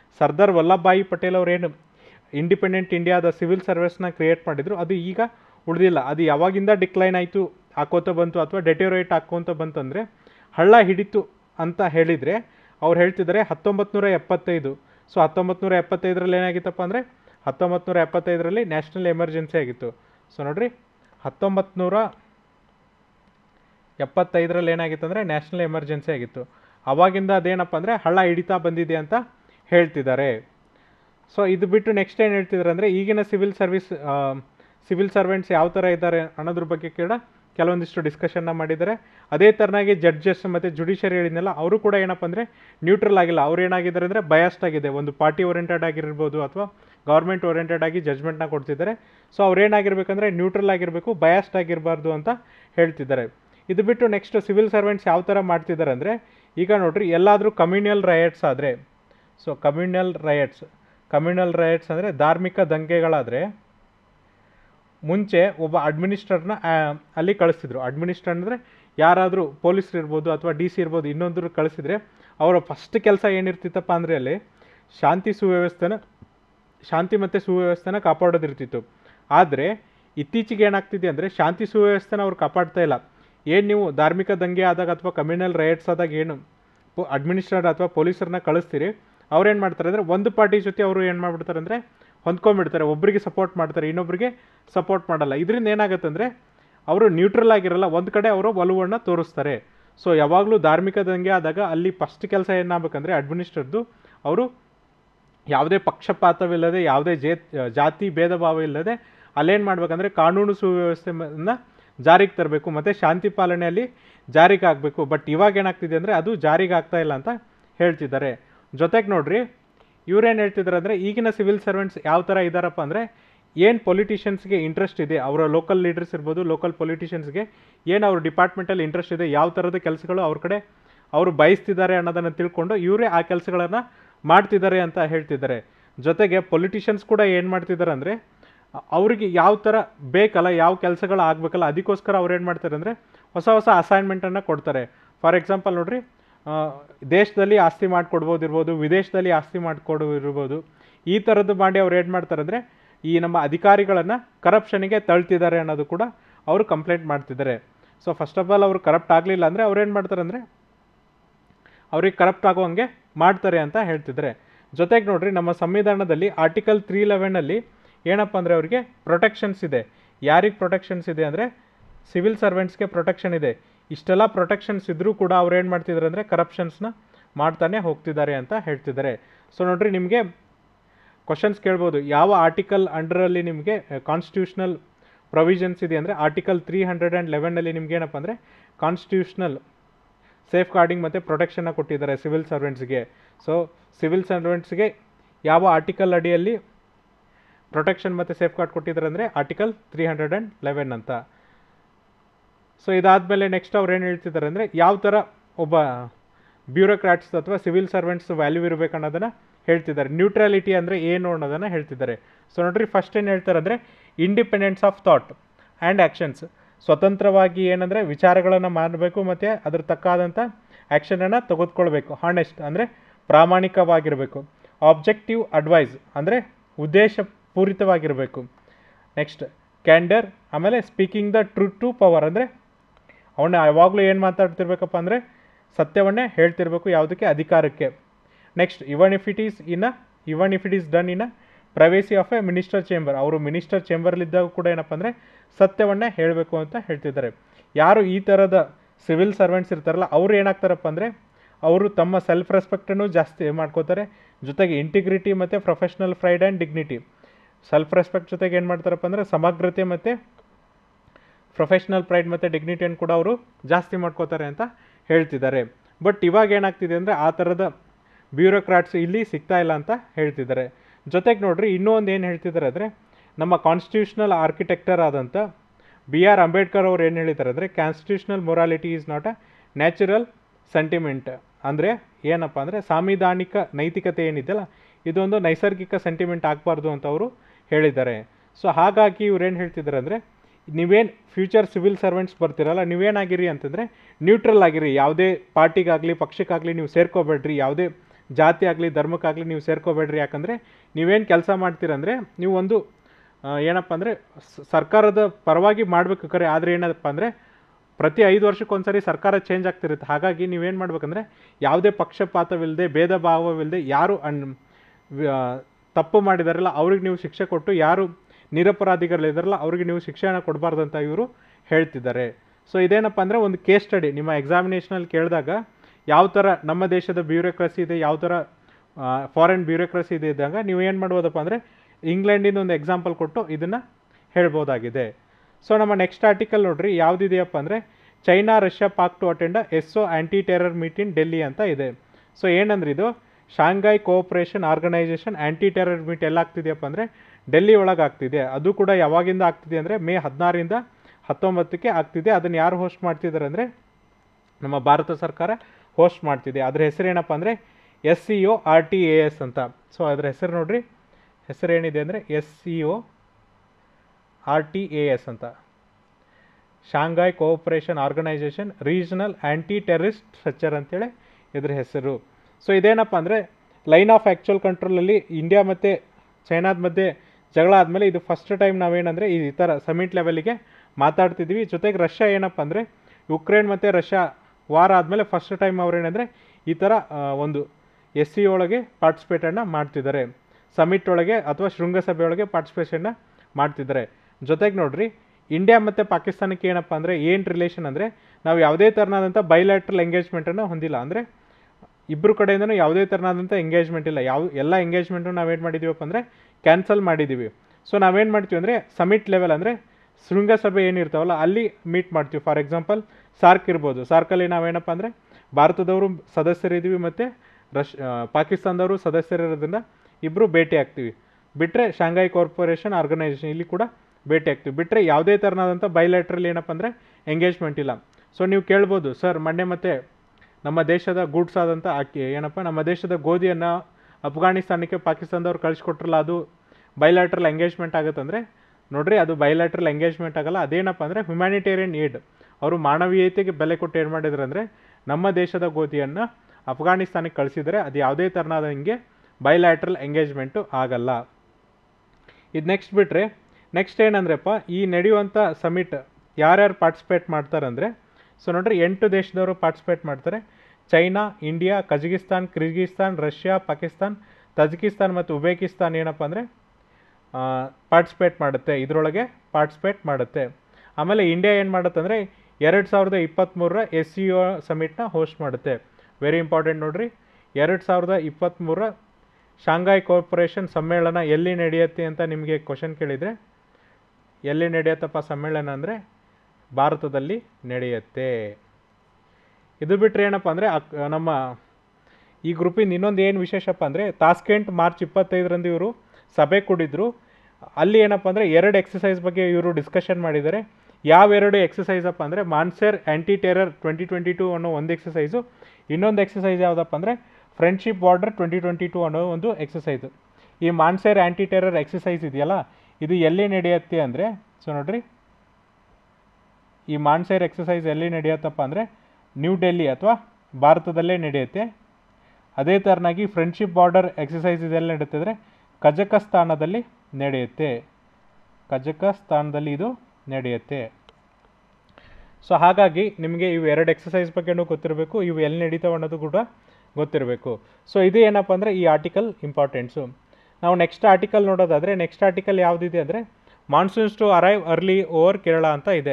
Speaker 1: ಸರ್ದಾರ್ ವಲ್ಲಭಭಾಯಿ ಪಟೇಲ್ ಅವರೇನು ಇಂಡಿಪೆಂಡೆಂಟ್ ಇಂಡಿಯಾದ ಸಿವಿಲ್ ಸರ್ವಿಸ್ನ ಕ್ರಿಯೇಟ್ ಮಾಡಿದ್ರು ಅದು ಈಗ ಉಳಿದಿಲ್ಲ ಅದು ಯಾವಾಗಿಂದ ಡಿಕ್ಲೈನ್ ಆಯಿತು ಹಾಕೋತ ಬಂತು ಅಥವಾ ಡೆಟೋರೇಟ್ ಹಾಕೋತ ಬಂತಂದರೆ ಹಳ್ಳ ಹಿಡಿತು ಅಂತ ಹೇಳಿದರೆ ಅವ್ರು ಹೇಳ್ತಿದ್ದಾರೆ ಹತ್ತೊಂಬತ್ತು ನೂರ ಎಪ್ಪತ್ತೈದು ಸೊ ಹತ್ತೊಂಬತ್ತು ನೂರ ಎಪ್ಪತ್ತೈದರಲ್ಲಿ ಏನಾಗಿತ್ತಪ್ಪ ಅಂದರೆ ಹತ್ತೊಂಬತ್ತು ನೂರ ಎಪ್ಪತ್ತೈದರಲ್ಲಿ ನ್ಯಾಷನಲ್ ಎಮರ್ಜೆನ್ಸಿ ಆಗಿತ್ತು ಸೊ ನೋಡ್ರಿ ಹತ್ತೊಂಬತ್ತು ನೂರ ಎಪ್ಪತ್ತೈದರಲ್ಲಿ ಏನಾಗಿತ್ತು ಅಂದರೆ ನ್ಯಾಷನಲ್ ಎಮರ್ಜೆನ್ಸಿ ಆಗಿತ್ತು ಅವಾಗಿಂದ ಅದೇನಪ್ಪ ಅಂದರೆ ಹಳ್ಳ ಹಿಡಿತಾ ಬಂದಿದೆ ಅಂತ ಹೇಳ್ತಿದ್ದಾರೆ ಸೊ ಇದು ಬಿಟ್ಟು ನೆಕ್ಸ್ಟ್ ಏನು ಹೇಳ್ತಿದ್ದಾರೆ ಅಂದರೆ ಈಗಿನ ಸಿವಿಲ್ ಸರ್ವಿಸ್ ಸಿವಿಲ್ ಸರ್ವೆಂಟ್ಸ್ ಯಾವ ಥರ ಇದ್ದಾರೆ ಅನ್ನೋದ್ರ ಬಗ್ಗೆ ಕೂಡ ಕೆಲವೊಂದಿಷ್ಟು ಡಿಸ್ಕಷನ್ನ ಮಾಡಿದ್ದಾರೆ ಅದೇ ಥರನಾಗಿ ಜಡ್ಜಸ್ ಮತ್ತು ಜುಡಿಷರಿ ಹೇಳಿದ್ನಲ್ಲ ಅವರು ಕೂಡ ಏನಪ್ಪ ಅಂದರೆ ನ್ಯೂಟ್ರಲ್ ಆಗಿಲ್ಲ ಅವ್ರು ಏನಾಗಿದ್ದಾರೆ ಅಂದರೆ ಬಯಾಸ್ಡ್ ಆಗಿದೆ ಒಂದು ಪಾರ್ಟಿ ಓರಿಯೆಂಟೆಡ್ ಆಗಿರ್ಬೋದು ಅಥವಾ ಗೌರ್ಮೆಂಟ್ ಓರಿಯೆಂಟೆಡ್ ಆಗಿ ಜಜ್ಮೆಂಟ್ನ ಕೊಡ್ತಿದ್ದಾರೆ ಸೊ ಅವ್ರು ಏನಾಗಿರ್ಬೇಕಂದ್ರೆ ನ್ಯೂಟ್ರಲ್ ಆಗಿರಬೇಕು ಬಯಾಸ್ಡ್ ಆಗಿರಬಾರ್ದು ಅಂತ ಹೇಳ್ತಿದ್ದಾರೆ ಇದು ಬಿಟ್ಟು ನೆಕ್ಸ್ಟ್ ಸಿವಿಲ್ ಸರ್ವೆಂಟ್ಸ್ ಯಾವ ಥರ ಮಾಡ್ತಿದ್ದಾರೆ ಅಂದರೆ ಈಗ ನೋಡ್ರಿ ಎಲ್ಲಾದರೂ ಕಮ್ಯುನಿಯಲ್ ರಯಟ್ಸ್ ಆದರೆ so communal riots communal riots ಅಂದರೆ ಧಾರ್ಮಿಕ ದಂಗೆಗಳಾದರೆ ಮುಂಚೆ ಒಬ್ಬ ಅಡ್ಮಿನಿಸ್ಟ್ರರ್ನ ಅಲ್ಲಿ ಕಳಿಸ್ತಿದ್ರು ಅಡ್ಮಿನಿಸ್ಟ್ರ್ ಅಂದರೆ ಯಾರಾದರೂ ಪೊಲೀಸರು ಇರ್ಬೋದು ಅಥವಾ ಡಿ ಸಿ ಇರ್ಬೋದು ಇನ್ನೊಂದ್ರು ಕಳಿಸಿದ್ರೆ ಅವರ ಫಸ್ಟ್ ಕೆಲಸ ಏನಿರ್ತಿತ್ತಪ್ಪ ಅಂದರೆ ಅಲ್ಲಿ ಶಾಂತಿ ಸುವ್ಯವಸ್ಥೆನ ಶಾಂತಿ ಮತ್ತು ಸುವ್ಯವಸ್ಥೆನ ಕಾಪಾಡೋದಿರ್ತಿತ್ತು ಆದರೆ ಇತ್ತೀಚೆಗೆ ಏನಾಗ್ತಿದೆ ಅಂದರೆ ಶಾಂತಿ ಸುವ್ಯವಸ್ಥೆನ ಅವ್ರು ಕಾಪಾಡ್ತಾ ಇಲ್ಲ ಏನು ನೀವು ಧಾರ್ಮಿಕ ದಂಗೆ ಆದಾಗ ಅಥವಾ ಕಮ್ಯುನಲ್ ರೈಟ್ಸ್ ಆದಾಗ ಏನು ಅಡ್ಮಿನಿಸ್ಟ್ರೇಟರ್ ಅಥವಾ ಪೊಲೀಸರನ್ನ ಕಳಿಸ್ತೀರಿ ಅವ್ರು ಏನು ಮಾಡ್ತಾರೆ ಅಂದರೆ ಒಂದು ಪಾರ್ಟಿ ಜೊತೆ ಅವರು ಏನು ಮಾಡ್ಬಿಡ್ತಾರೆ ಅಂದರೆ ಹೊಂದ್ಕೊಂಡ್ಬಿಡ್ತಾರೆ ಒಬ್ಬರಿಗೆ ಸಪೋರ್ಟ್ ಮಾಡ್ತಾರೆ ಇನ್ನೊಬ್ಬರಿಗೆ ಸಪೋರ್ಟ್ ಮಾಡಲ್ಲ ಇದರಿಂದ ಏನಾಗುತ್ತೆ ಅಂದರೆ ಅವರು ನ್ಯೂಟ್ರಲ್ ಆಗಿರಲ್ಲ ಒಂದು ಕಡೆ ಅವರು ಒಲವನ್ನು ತೋರಿಸ್ತಾರೆ ಸೊ ಯಾವಾಗಲೂ ಧಾರ್ಮಿಕ ದಂಗೆ ಆದಾಗ ಅಲ್ಲಿ ಫಸ್ಟ್ ಕೆಲಸ ಏನಾಗಬೇಕಂದ್ರೆ ಅಡ್ಮಿನಿಸ್ಟ್ರದ್ದು ಅವರು ಯಾವುದೇ ಪಕ್ಷಪಾತವಿಲ್ಲದೆ ಯಾವುದೇ ಜೇ ಜಾತಿ ಭೇದ ಭಾವ ಇಲ್ಲದೆ ಅಲ್ಲೇನು ಮಾಡ್ಬೇಕಂದ್ರೆ ಕಾನೂನು ಸುವ್ಯವಸ್ಥೆನ ಜಾರಿಗೆ ತರಬೇಕು ಮತ್ತು ಶಾಂತಿ ಪಾಲನೆಯಲ್ಲಿ ಜಾರಿಗೆ ಆಗಬೇಕು ಬಟ್ ಇವಾಗ ಏನಾಗ್ತಿದೆ ಅಂದರೆ ಅದು ಜಾರಿಗೆ ಆಗ್ತಾ ಇಲ್ಲ ಅಂತ ಹೇಳ್ತಿದ್ದಾರೆ ಜೊತೆಗೆ ನೋಡ್ರಿ ಇವ್ರೇನು ಹೇಳ್ತಿದ್ದಾರೆ ಅಂದರೆ ಈಗಿನ ಸಿವಿಲ್ ಸರ್ವೆಂಟ್ಸ್ ಯಾವ ಥರ ಇದ್ದಾರಪ್ಪ ಅಂದರೆ ಏನು ಪೊಲಿಟಿಷಿಯನ್ಸ್ಗೆ ಇಂಟ್ರೆಸ್ಟ್ ಇದೆ ಅವರ ಲೋಕಲ್ ಲೀಡರ್ಸ್ ಇರ್ಬೋದು ಲೋಕಲ್ ಪೊಲಿಟಿಷಿಯನ್ಸ್ಗೆ ಏನು ಅವ್ರ ಡಿಪಾರ್ಟ್ಮೆಂಟಲ್ಲಿ ಇಂಟ್ರೆಸ್ಟ್ ಇದೆ ಯಾವ ಥರದ ಕೆಲಸಗಳು ಅವ್ರ ಕಡೆ ಅವರು ಬಯಸ್ತಿದ್ದಾರೆ ಅನ್ನೋದನ್ನು ತಿಳ್ಕೊಂಡು ಇವರೇ ಆ ಕೆಲಸಗಳನ್ನು ಮಾಡ್ತಿದ್ದಾರೆ ಅಂತ ಹೇಳ್ತಿದ್ದಾರೆ ಜೊತೆಗೆ ಪೊಲಿಟಿಷಿಯನ್ಸ್ ಕೂಡ ಏನು ಮಾಡ್ತಿದ್ದಾರೆ ಅಂದರೆ ಅವರಿಗೆ ಯಾವ ಥರ ಬೇಕಲ್ಲ ಯಾವ ಕೆಲಸಗಳು ಆಗಬೇಕಲ್ಲ ಅದಕ್ಕೋಸ್ಕರ ಅವ್ರು ಏನು ಮಾಡ್ತಾರೆ ಅಂದರೆ ಹೊಸ ಹೊಸ ಅಸೈನ್ಮೆಂಟನ್ನು ಕೊಡ್ತಾರೆ ಫಾರ್ ಎಕ್ಸಾಂಪಲ್ ನೋಡ್ರಿ ಆ, ದೇಶದಲ್ಲಿ ಆಸ್ತಿ ಮಾಡಿಕೊಡ್ಬೋದಿರ್ಬೋದು ವಿದೇಶದಲ್ಲಿ ಆಸ್ತಿ ಮಾಡಿಕೊಡೋದಿರ್ಬೋದು ಈ ಥರದ್ದು ಮಾಡಿ ಅವ್ರು ಏನು ಮಾಡ್ತಾರೆ ಅಂದರೆ ಈ ನಮ್ಮ ಅಧಿಕಾರಿಗಳನ್ನು ಕರಪ್ಷನ್ಗೆ ತಳ್ತಿದ್ದಾರೆ ಅನ್ನೋದು ಕೂಡ ಅವರು ಕಂಪ್ಲೇಂಟ್ ಮಾಡ್ತಿದ್ದಾರೆ ಸೊ ಫಸ್ಟ್ ಆಫ್ ಆಲ್ ಅವರು ಕರಪ್ಟ್ ಆಗಲಿಲ್ಲ ಅಂದರೆ ಅವ್ರು ಏನು ಮಾಡ್ತಾರೆ ಅಂದರೆ ಅವ್ರಿಗೆ ಕರಪ್ಟ್ ಆಗುವಂಗೆ ಮಾಡ್ತಾರೆ ಅಂತ ಹೇಳ್ತಿದ್ದಾರೆ ಜೊತೆಗೆ ನೋಡ್ರಿ ನಮ್ಮ ಸಂವಿಧಾನದಲ್ಲಿ ಆರ್ಟಿಕಲ್ ತ್ರೀ ಲೆವೆನಲ್ಲಿ ಏನಪ್ಪ ಅಂದರೆ ಅವರಿಗೆ ಪ್ರೊಟೆಕ್ಷನ್ಸ್ ಇದೆ ಯಾರಿಗೆ ಪ್ರೊಟೆಕ್ಷನ್ಸ್ ಇದೆ ಅಂದರೆ ಸಿವಿಲ್ ಸರ್ವೆಂಟ್ಸ್ಗೆ ಪ್ರೊಟೆಕ್ಷನ್ ಇದೆ ಇಷ್ಟೆಲ್ಲ ಪ್ರೊಟೆಕ್ಷನ್ಸ್ ಇದ್ದರೂ ಕೂಡ ಅವ್ರು ಏನು ಮಾಡ್ತಿದ್ದಾರೆ ಅಂದರೆ ಕರಪ್ಷನ್ಸ್ನ ಮಾಡ್ತಾನೆ ಹೋಗ್ತಿದ್ದಾರೆ ಅಂತ ಹೇಳ್ತಿದ್ದಾರೆ ಸೊ ನೋಡ್ರಿ ನಿಮಗೆ ಕ್ವಶನ್ಸ್ ಕೇಳ್ಬೋದು ಯಾವ ಆರ್ಟಿಕಲ್ ಅಂಡರಲ್ಲಿ ನಿಮಗೆ ಕಾನ್ಸ್ಟಿಟ್ಯೂಷನಲ್ ಪ್ರೊವಿಷನ್ಸ್ ಇದೆ ಅಂದರೆ ಆರ್ಟಿಕಲ್ ತ್ರೀ ಹಂಡ್ರೆಡ್ ಆ್ಯಂಡ್ ಲೆವೆನಲ್ಲಿ ನಿಮ್ಗೆ ಏನಪ್ಪ ಅಂದರೆ ಕಾನ್ಸ್ಟಿಟ್ಯೂಷನಲ್ ಸೇಫ್ ಗಾರ್ಡಿಂಗ್ ಮತ್ತು ಪ್ರೊಟೆಕ್ಷನ್ನ ಕೊಟ್ಟಿದ್ದಾರೆ ಸಿವಿಲ್ ಸರ್ವೆಂಟ್ಸ್ಗೆ ಸೊ ಸಿವಿಲ್ ಸರ್ವೆಂಟ್ಸ್ಗೆ ಯಾವ ಆರ್ಟಿಕಲ್ ಅಡಿಯಲ್ಲಿ ಪ್ರೊಟೆಕ್ಷನ್ ಮತ್ತು ಸೇಫ್ ಗಾರ್ಡ್ ಕೊಟ್ಟಿದ್ದಾರೆ ಅಂದರೆ article three hundred and eleven ಅಂತ ಸೊ ಇದಾದಮೇಲೆ ನೆಕ್ಸ್ಟ್ ಅವ್ರು ಏನು ಹೇಳ್ತಿದ್ದಾರೆ ಅಂದರೆ ಯಾವ ಥರ ಒಬ್ಬ ಬ್ಯೂರೋಕ್ರಾಟ್ಸ್ ಅಥವಾ ಸಿವಿಲ್ ಸರ್ವೆಂಟ್ಸ್ ವ್ಯಾಲ್ಯೂ ಇರಬೇಕು ಅನ್ನೋದನ್ನು ಹೇಳ್ತಿದ್ದಾರೆ ನ್ಯೂಟ್ರಾಲಿಟಿ ಅಂದರೆ ಏನು ಅನ್ನೋದನ್ನು ಹೇಳ್ತಿದ್ದಾರೆ ಸೊ ನೋಡ್ರಿ ಫಸ್ಟ್ ಏನು ಹೇಳ್ತಾರೆ ಅಂದರೆ independence of thought and actions ಸ್ವತಂತ್ರವಾಗಿ ಏನಂದರೆ ವಿಚಾರಗಳನ್ನು ಮಾಡಬೇಕು ಮತ್ತು ಅದ್ರ ತಕ್ಕಾದಂಥ ಆ್ಯಕ್ಷನನ್ನು ತೆಗೆದುಕೊಳ್ಬೇಕು ಹಾನೆಸ್ಟ್ ಅಂದರೆ ಪ್ರಾಮಾಣಿಕವಾಗಿರಬೇಕು ಆಬ್ಜೆಕ್ಟಿವ್ ಅಡ್ವೈಸ್ ಅಂದರೆ ಉದ್ದೇಶಪೂರಿತವಾಗಿರಬೇಕು ನೆಕ್ಸ್ಟ್ ಕ್ಯಾಂಡರ್ ಆಮೇಲೆ speaking the true to power ಅಂದರೆ ಅವನ್ನ ಯಾವಾಗಲೂ ಏನು ಮಾತಾಡ್ತಿರ್ಬೇಕಪ್ಪ ಅಂದರೆ ಸತ್ಯವನ್ನೇ ಹೇಳ್ತಿರ್ಬೇಕು ಯಾವುದಕ್ಕೆ ಅಧಿಕಾರಕ್ಕೆ next even if it is in a even if it is done in a privacy of a minister chamber ಅವರು ಮಿನಿಸ್ಟರ್ ಚೇಂಬರ್ಲಿದ್ದಾಗ ಕೂಡ ಏನಪ್ಪ ಅಂದರೆ ಸತ್ಯವನ್ನೇ ಹೇಳಬೇಕು ಅಂತ ಹೇಳ್ತಿದ್ದಾರೆ ಯಾರು ಈ ಥರದ ಸಿವಿಲ್ ಸರ್ವೆಂಟ್ಸ್ ಇರ್ತಾರಲ್ಲ ಅವ್ರು ಏನಾಗ್ತಾರಪ್ಪ ಅಂದರೆ ಅವರು ತಮ್ಮ ಸೆಲ್ಫ್ ರೆಸ್ಪೆಕ್ಟನ್ನು ಜಾಸ್ತಿ ಮಾಡ್ಕೋತಾರೆ ಜೊತೆಗೆ ಇಂಟಿಗ್ರಿಟಿ ಮತ್ತು professional pride and dignity self respect ಜೊತೆಗೆ ಏನು ಮಾಡ್ತಾರಪ್ಪ ಅಂದರೆ ಸಮಗ್ರತೆ ಮತ್ತು ಪ್ರೊಫೆಷ್ನಲ್ ಪ್ರೈಡ್ ಮತ್ತು ಡಿಗ್ನಿಟಿಯನ್ನು ಕೂಡ ಅವರು ಜಾಸ್ತಿ ಮಾಡ್ಕೋತಾರೆ ಅಂತ ಹೇಳ್ತಿದ್ದಾರೆ ಬಟ್ ಇವಾಗ ಏನಾಗ್ತಿದೆ ಅಂದರೆ ಆ ಥರದ ಬ್ಯೂರೋಕ್ರಾಟ್ಸ್ ಇಲ್ಲಿ ಸಿಗ್ತಾ ಇಲ್ಲ ಅಂತ ಹೇಳ್ತಿದ್ದಾರೆ ಜೊತೆಗೆ ನೋಡ್ರಿ ಇನ್ನೂ ಒಂದು ಏನು ಹೇಳ್ತಿದ್ದಾರೆ ಅಂದರೆ ನಮ್ಮ ಕಾನ್ಸ್ಟಿಟ್ಯೂಷನಲ್ ಆರ್ಕಿಟೆಕ್ಟರ್ ಆದಂಥ ಬಿ ಆರ್ ಅಂಬೇಡ್ಕರ್ ಅವ್ರು ಏನು ಹೇಳಿದ್ದಾರೆ ಅಂದರೆ constitutional morality is not a natural sentiment ಅಂದರೆ ಏನಪ್ಪ ಅಂದರೆ ಸಾಂವಿಧಾನಿಕ ನೈತಿಕತೆ ಏನಿದೆಯಲ್ಲ ಇದೊಂದು ನೈಸರ್ಗಿಕ ಸೆಂಟಿಮೆಂಟ್ ಆಗಬಾರ್ದು ಅಂತ ಅವರು ಹೇಳಿದ್ದಾರೆ ಸೊ ಹಾಗಾಗಿ ಇವ್ರು ಏನು ಹೇಳ್ತಿದ್ದಾರೆ ಅಂದರೆ ನೀವೇನು ಫ್ಯೂಚರ್ ಸಿವಿಲ್ ಸರ್ವೆಂಟ್ಸ್ ಬರ್ತಿರಲ್ಲ ನೀವೇನಾಗಿರಿ ಅಂತಂದರೆ ನ್ಯೂಟ್ರಲ್ ಆಗಿರಿ ಯಾವುದೇ ಪಾರ್ಟಿಗಾಗಲಿ ಪಕ್ಷಕ್ಕಾಗಲಿ ನೀವು ಸೇರ್ಕೋಬೇಡ್ರಿ ಯಾವುದೇ ಜಾತಿ ಆಗಲಿ ಧರ್ಮಕ್ಕಾಗಲಿ ನೀವು ಸೇರ್ಕೋಬೇಡ್ರಿ ಯಾಕಂದರೆ ನೀವೇನು ಕೆಲಸ ಮಾಡ್ತೀರಂದರೆ ನೀವು ಒಂದು ಆ, ಏನಪ್ಪ ಅಂದರೆ ಸರ್ಕಾರದ ಪರವಾಗಿ ಮಾಡಬೇಕು ಕರೆ ಆದರೆ ಏನಪ್ಪ ಅಂದರೆ ಪ್ರತಿ ಐದು ವರ್ಷಕ್ಕೊಂದ್ಸರಿ ಸರ್ಕಾರ ಚೇಂಜ್ ಆಗ್ತಿರುತ್ತೆ ಹಾಗಾಗಿ ನೀವೇನು ಮಾಡ್ಬೇಕಂದ್ರೆ ಯಾವುದೇ ಪಕ್ಷಪಾತವಿಲ್ಲದೆ ಭೇದ ಭಾವವಿಲ್ಲದೆ ಯಾರು ಅನ್ ವಿ- ಆ, ತಪ್ಪು ಮಾಡಿದಾರಲ್ಲ ಅವ್ರಿಗೆ ನೀವು ಶಿಕ್ಷೆ ಕೊಟ್ಟು ಯಾರು ನಿರಪರಾಧಿಗಳಿದಾರಲ್ಲ ಅವ್ರಿಗೆ ನೀವು ಶಿಕ್ಷೆನ ಕೊಡಬಾರ್ದು ಅಂತ ಇವರು ಹೇಳ್ತಿದ್ದಾರೆ ಸೊ ಇದೇನಪ್ಪ ಅಂದರೆ ಒಂದು ಕೇಸ್ ಸ್ಟಡಿ ನಿಮ್ಮ ಎಕ್ಸಾಮಿನೇಷನಲ್ಲಿ ಕೇಳಿದಾಗ ಯಾವ ಥರ ನಮ್ಮ ದೇಶದ ಬ್ಯೂರೋಕ್ರಸಿ ಇದೆ ಯಾವ ಥರ ಫಾರಿನ್ ಬ್ಯೂರೋಕ್ರಸಿ ಇದೆ ಇದ್ದಾಗ ನೀವು ಏನು ಮಾಡ್ಬೋದಪ್ಪ ಅಂದರೆ ಇಂಗ್ಲೆಂಡಿಂದ ಒಂದು ಎಕ್ಸಾಂಪಲ್ ಕೊಟ್ಟು ಇದನ್ನು ಹೇಳ್ಬೋದಾಗಿದೆ ಸೊ ನಮ್ಮ ನೆಕ್ಸ್ಟ್ ಆರ್ಟಿಕಲ್ ನೋಡ್ರಿ ಯಾವುದಿದೆಯಪ್ಪ ಅಂದರೆ China Russia Pak to attend S O anti terror meet in Delhi ಅಂತ ಇದೆ ಸೊ ಏನಂದ್ರೆ ಇದು Shanghai cooperation organisation anti terror meet ಎಲ್ಲ ಆಗ್ತಿದೆಯಪ್ಪ ಅಂದರೆ ಡೆಲ್ಲಿ ಒಳಗೆ ಆಗ್ತಿದೆ ಅದು ಕೂಡ ಯಾವಾಗಿಂದ ಆಗ್ತಿದೆ ಅಂದರೆ ಮೇ ಹದಿನಾರರಿಂದ ಹತ್ತೊಂಬತ್ತಕ್ಕೆ ಆಗ್ತಿದೆ ಅದನ್ನು ಯಾರು ಹೋಸ್ಟ್ ಮಾಡ್ತಿದ್ದಾರೆ ಅಂದರೆ ನಮ್ಮ ಭಾರತ ಸರ್ಕಾರ ಹೋಸ್ಟ್ ಮಾಡ್ತಿದೆ ಅದ್ರ ಹೆಸರೇನಪ್ಪ ಅಂದರೆ S C O R T A S ಅಂತ ಸೊ ಅದ್ರ ಹೆಸರು ನೋಡ್ರಿ ಹೆಸರೇನಿದೆ ಅಂದರೆ S C O R T A S ಅಂತ Shanghai cooperation organisation regional anti terrorist structure ಅಂತೇಳಿ ಇದ್ರ ಹೆಸರು ಸೊ ಇದೇನಪ್ಪ ಅಂದರೆ ಲೈನ್ ಆಫ್ ಆ್ಯಕ್ಚುಯಲ್ ಕಂಟ್ರೋಲಲ್ಲಿ ಇಂಡಿಯಾ ಮತ್ತು ಚೈನಾದ ಮಧ್ಯೆ ಜಗಳ ಆದಮೇಲೆ ಇದು ಫಸ್ಟ್ ಟೈಮ್ ನಾವೇನಂದರೆ ಈ ಥರ ಸಮಿಟ್ ಲೆವೆಲಿಗೆ ಮಾತಾಡ್ತಿದ್ವಿ ಜೊತೆಗೆ ರಷ್ಯಾ ಏನಪ್ಪ ಅಂದರೆ ಯುಕ್ರೇನ್ ಮತ್ತು ರಷ್ಯಾ ವಾರ ಆದಮೇಲೆ ಫಸ್ಟ್ ಟೈಮ್ ಅವ್ರೇನಂದರೆ ಈ ಥರ ಆ, ಒಂದು ಎಸ್ ಸಿ ಒಳಗೆ ಪಾರ್ಟಿಸಿಪೇಟನ್ನು ಮಾಡ್ತಿದ್ದಾರೆ ಸಮಿಟ್ ಒಳಗೆ ಅಥವಾ ಶೃಂಗಸಭೆ ಒಳಗೆ ಪಾರ್ಟಿಸಿಪೇಷನ್ನ ಮಾಡ್ತಿದ್ದಾರೆ ಜೊತೆಗೆ ನೋಡ್ರಿ ಇಂಡಿಯಾ ಮತ್ತು ಪಾಕಿಸ್ತಾನಕ್ಕೆ ಏನಪ್ಪ ಅಂದರೆ ಏನು ರಿಲೇಷನ್ ಅಂದರೆ ನಾವು ಯಾವುದೇ ಥರನಾದಂಥ ಬೈಲ್ಯಾಟ್ರಲ್ ಎಂಗೇಜ್ಮೆಂಟನ್ನು ಹೊಂದಿಲ್ಲ ಅಂದರೆ ಇಬ್ಬರು ಕಡೆಯಿಂದನೂ ಯಾವುದೇ ಥರನಾದಂಥ ಎಂಗೇಜ್ಮೆಂಟ್ ಇಲ್ಲ ಯಾವ ಎಲ್ಲ ಎಂಗೇಜ್ಮೆಂಟು ನಾವೇನು ಮಾಡಿದ್ದೀವಪ್ಪ ಅಂದರೆ ಕ್ಯಾನ್ಸಲ್ ಮಾಡಿದ್ದೀವಿ ಸೊ ನಾವೇನು ಮಾಡ್ತೀವಿ ಅಂದರೆ ಸಮಿಟ್ ಲೆವೆಲ್ ಅಂದರೆ ಶೃಂಗಸಭೆ ಏನಿರ್ತಾವಲ್ಲ ಅಲ್ಲಿ ಮೀಟ್ ಮಾಡ್ತೀವಿ ಫಾರ್ ಎಕ್ಸಾಂಪಲ್ ಸಾರ್ಕ್ ಇರ್ಬೋದು ಸಾರ್ಕಲ್ಲಿ ನಾವೇನಪ್ಪ ಅಂದರೆ ಭಾರತದವರು ಸದಸ್ಯರಿದ್ದೀವಿ ಮತ್ತು ರಶ್ ಆ, ಪಾಕಿಸ್ತಾನದವರು ಸದಸ್ಯರಿರೋದ್ರಿಂದ ಇಬ್ಬರು ಭೇಟಿ ಆಗ್ತೀವಿ ಬಿಟ್ಟರೆ ಶಾಂಘೈ ಕಾರ್ಪೊರೇಷನ್ ಆರ್ಗನೈಸೇಷನ್ ಇಲ್ಲಿ ಕೂಡ ಭೇಟಿ ಆಗ್ತೀವಿ ಬಿಟ್ಟರೆ ಯಾವುದೇ ಥರನಾದಂಥ ಬೈಲ್ಯಾಟ್ರಲ್ ಏನಪ್ಪ ಅಂದರೆ ಎಂಗೇಜ್ಮೆಂಟ್ ಇಲ್ಲ ಸೊ ನೀವು ಕೇಳ್ಬೋದು ಸರ್ ಮೊನ್ನೆ ಮತ್ತೆ ನಮ್ಮ ದೇಶದ ಗೂಡ್ಸ್ ಆದಂಥ ಅಕ್ಕಿ ಏನಪ್ಪ ನಮ್ಮ ದೇಶದ ಗೋಧಿಯನ್ನು ಅಫ್ಘಾನಿಸ್ತಾನಕ್ಕೆ ಪಾಕಿಸ್ತಾನದವ್ರು ಕಳಿಸ್ಕೊಟ್ರಲ್ಲ ಅದು ಬೈಲ್ಯಾಟ್ರಲ್ ಎಂಗೇಜ್ಮೆಂಟ್ ಆಗುತ್ತಂದರೆ ನೋಡ್ರಿ ಅದು ಬೈಲ್ಯಾಟ್ರಲ್ ಎಂಗೇಜ್ಮೆಂಟ್ ಆಗಲ್ಲ ಅದೇನಪ್ಪ ಅಂದರೆ ಹ್ಯುಮ್ಯಾನಿಟೇರಿಯನ್ ಏಡ್ ಅವರು ಮಾನವೀಯತೆಗೆ ಬೆಲೆ ಕೊಟ್ಟು ಏನು ಮಾಡಿದ್ರು ಅಂದರೆ ನಮ್ಮ ದೇಶದ ಗೋಧಿಯನ್ನು ಅಫ್ಘಾನಿಸ್ತಾನಕ್ಕೆ ಕಳಿಸಿದರೆ ಅದು ಯಾವುದೇ ಥರನಾದ ಹಿಂಗೆ ಬೈಲ್ಯಾಟ್ರಲ್ ಎಂಗೇಜ್ಮೆಂಟು ಆಗಲ್ಲ ಇದು ನೆಕ್ಸ್ಟ್ ಬಿಟ್ಟರೆ ನೆಕ್ಸ್ಟ್ ಏನಂದ್ರಪ್ಪ ಈ ನಡೆಯುವಂಥ ಸಮಿಟ್ ಯಾರ್ಯಾರು ಪಾರ್ಟಿಸಿಪೇಟ್ ಮಾಡ್ತಾರಂದರೆ ಸೊ ನೋಡ್ರಿ ಎಂಟು ದೇಶದವರು ಪಾರ್ಟಿಸಿಪೇಟ್ ಮಾಡ್ತಾರೆ China India Kazakhstan Kyrgyzstan Russia Pakistan Tajikistan ಮತ್ತು ಉಜ್ಬೇಕಿಸ್ತಾನ್ ಏನಪ್ಪ ಅಂದರೆ ಪಾರ್ಟಿಸಿಪೇಟ್ ಮಾಡುತ್ತೆ ಇದರೊಳಗೆ ಪಾರ್ಟಿಸಿಪೇಟ್ ಮಾಡುತ್ತೆ ಆಮೇಲೆ ಇಂಡಿಯಾ ಏನು ಮಾಡುತ್ತೆ ಅಂದರೆ ಎರಡು ಸಾವಿರದ ಇಪ್ಪತ್ತ್ಮೂರರ ಎಸ್ ಸಿ ಒ ಸಮಿಟ್ನ ಹೋಸ್ಟ್ ಮಾಡುತ್ತೆ ವೆರಿ ಇಂಪಾರ್ಟೆಂಟ್ ನೋಡ್ರಿ ಎರಡು ಸಾವಿರದ ಇಪ್ಪತ್ತ್ಮೂರರ ಶಾಂಘೈ ಕಾರ್ಪೊರೇಷನ್ ಸಮ್ಮೇಳನ ಎಲ್ಲಿ ನಡೆಯುತ್ತೆ ಅಂತ ನಿಮಗೆ ಕ್ವಶನ್ ಕೇಳಿದರೆ ಎಲ್ಲಿ ನಡೆಯುತ್ತಪ್ಪ ಸಮ್ಮೇಳನ ಅಂದರೆ ಭಾರತದಲ್ಲಿ ನಡೆಯುತ್ತೆ ಇದು ಬಿಟ್ಟರೆ ಏನಪ್ಪ ಅಂದರೆ ಅಕ್ ನಮ್ಮ ಈ ಗ್ರೂಪಿಂದ ಇನ್ನೊಂದು ಏನು ವಿಶೇಷಪ್ಪ ಅಂದರೆ ತಾಸ್ಕೆಂಟ್ ಮಾರ್ಚ್ ಇಪ್ಪತ್ತೈದರಂದು ಇವರು ಸಭೆ ಕೂಡಿದ್ರು ಅಲ್ಲಿ ಏನಪ್ಪ ಅಂದರೆ ಎರಡು ಎಕ್ಸಸೈಸ್ ಬಗ್ಗೆ ಇವರು ಡಿಸ್ಕಷನ್ ಮಾಡಿದ್ದಾರೆ ಯಾವೆರಡು ಎಕ್ಸಸೈಸ್ ಅಪ್ಪ ಅಂದರೆ ಮಾನ್ಸರ್ anti terror twenty twenty two ಅನ್ನೋ ಒಂದು ಎಕ್ಸಸೈಸು ಇನ್ನೊಂದು ಎಕ್ಸಸೈಸ್ ಯಾವುದಪ್ಪ ಅಂದರೆ friendship border twenty twenty two ಅನ್ನೋ ಒಂದು ಎಕ್ಸಸೈಸು ಈ ಮಾನ್ಸರ್ ಆ್ಯಂಟಿ ಟೆರರ್ ಎಕ್ಸಸೈಸ್ ಇದೆಯಲ್ಲ ಇದು ಎಲ್ಲಿ ನಡೆಯುತ್ತೆ ಅಂದರೆ ಸೊ ನೋಡ್ರಿ ಈ ಮಾನ್ಸೈರ್ ಎಕ್ಸಸೈಸ್ ಎಲ್ಲಿ ನಡೆಯುತ್ತಪ್ಪ ಅಂದರೆ ನ್ಯೂ ಡೆಲ್ಲಿ ಅಥವಾ ಭಾರತದಲ್ಲೇ ನಡೆಯುತ್ತೆ ಅದೇ ಥರನಾಗಿ ಫ್ರೆಂಡ್ಶಿಪ್ ಬಾರ್ಡರ್ ಎಕ್ಸಸೈಸ್ ಇದೆಲ್ಲ ನಡೀತದೆ ಅಂದರೆ ಕಜಕಸ್ತಾನದಲ್ಲಿ ನಡೆಯುತ್ತೆ ಕಜಕಸ್ತಾನದಲ್ಲಿ ಇದು ನಡೆಯುತ್ತೆ ಸೊ ಹಾಗಾಗಿ ನಿಮಗೆ ಇವು ಎರಡು ಎಕ್ಸಸೈಸ್ ಬಗ್ಗೆನೂ ಗೊತ್ತಿರಬೇಕು ಇವು ಎಲ್ಲಿ ನಡೀತಾವೆ ಅನ್ನೋದು ಕೂಡ ಗೊತ್ತಿರಬೇಕು ಸೊ ಇದು ಏನಪ್ಪ ಅಂದರೆ ಈ ಆರ್ಟಿಕಲ್ ಇಂಪಾರ್ಟೆಂಟ್ಸು ನಾವು ನೆಕ್ಸ್ಟ್ ಆರ್ಟಿಕಲ್ ನೋಡೋದಾದರೆ ನೆಕ್ಸ್ಟ್ ಆರ್ಟಿಕಲ್ ಯಾವುದಿದೆ ಅಂದರೆ monsoons to arrive early over Kerala ಅಂತ ಇದೆ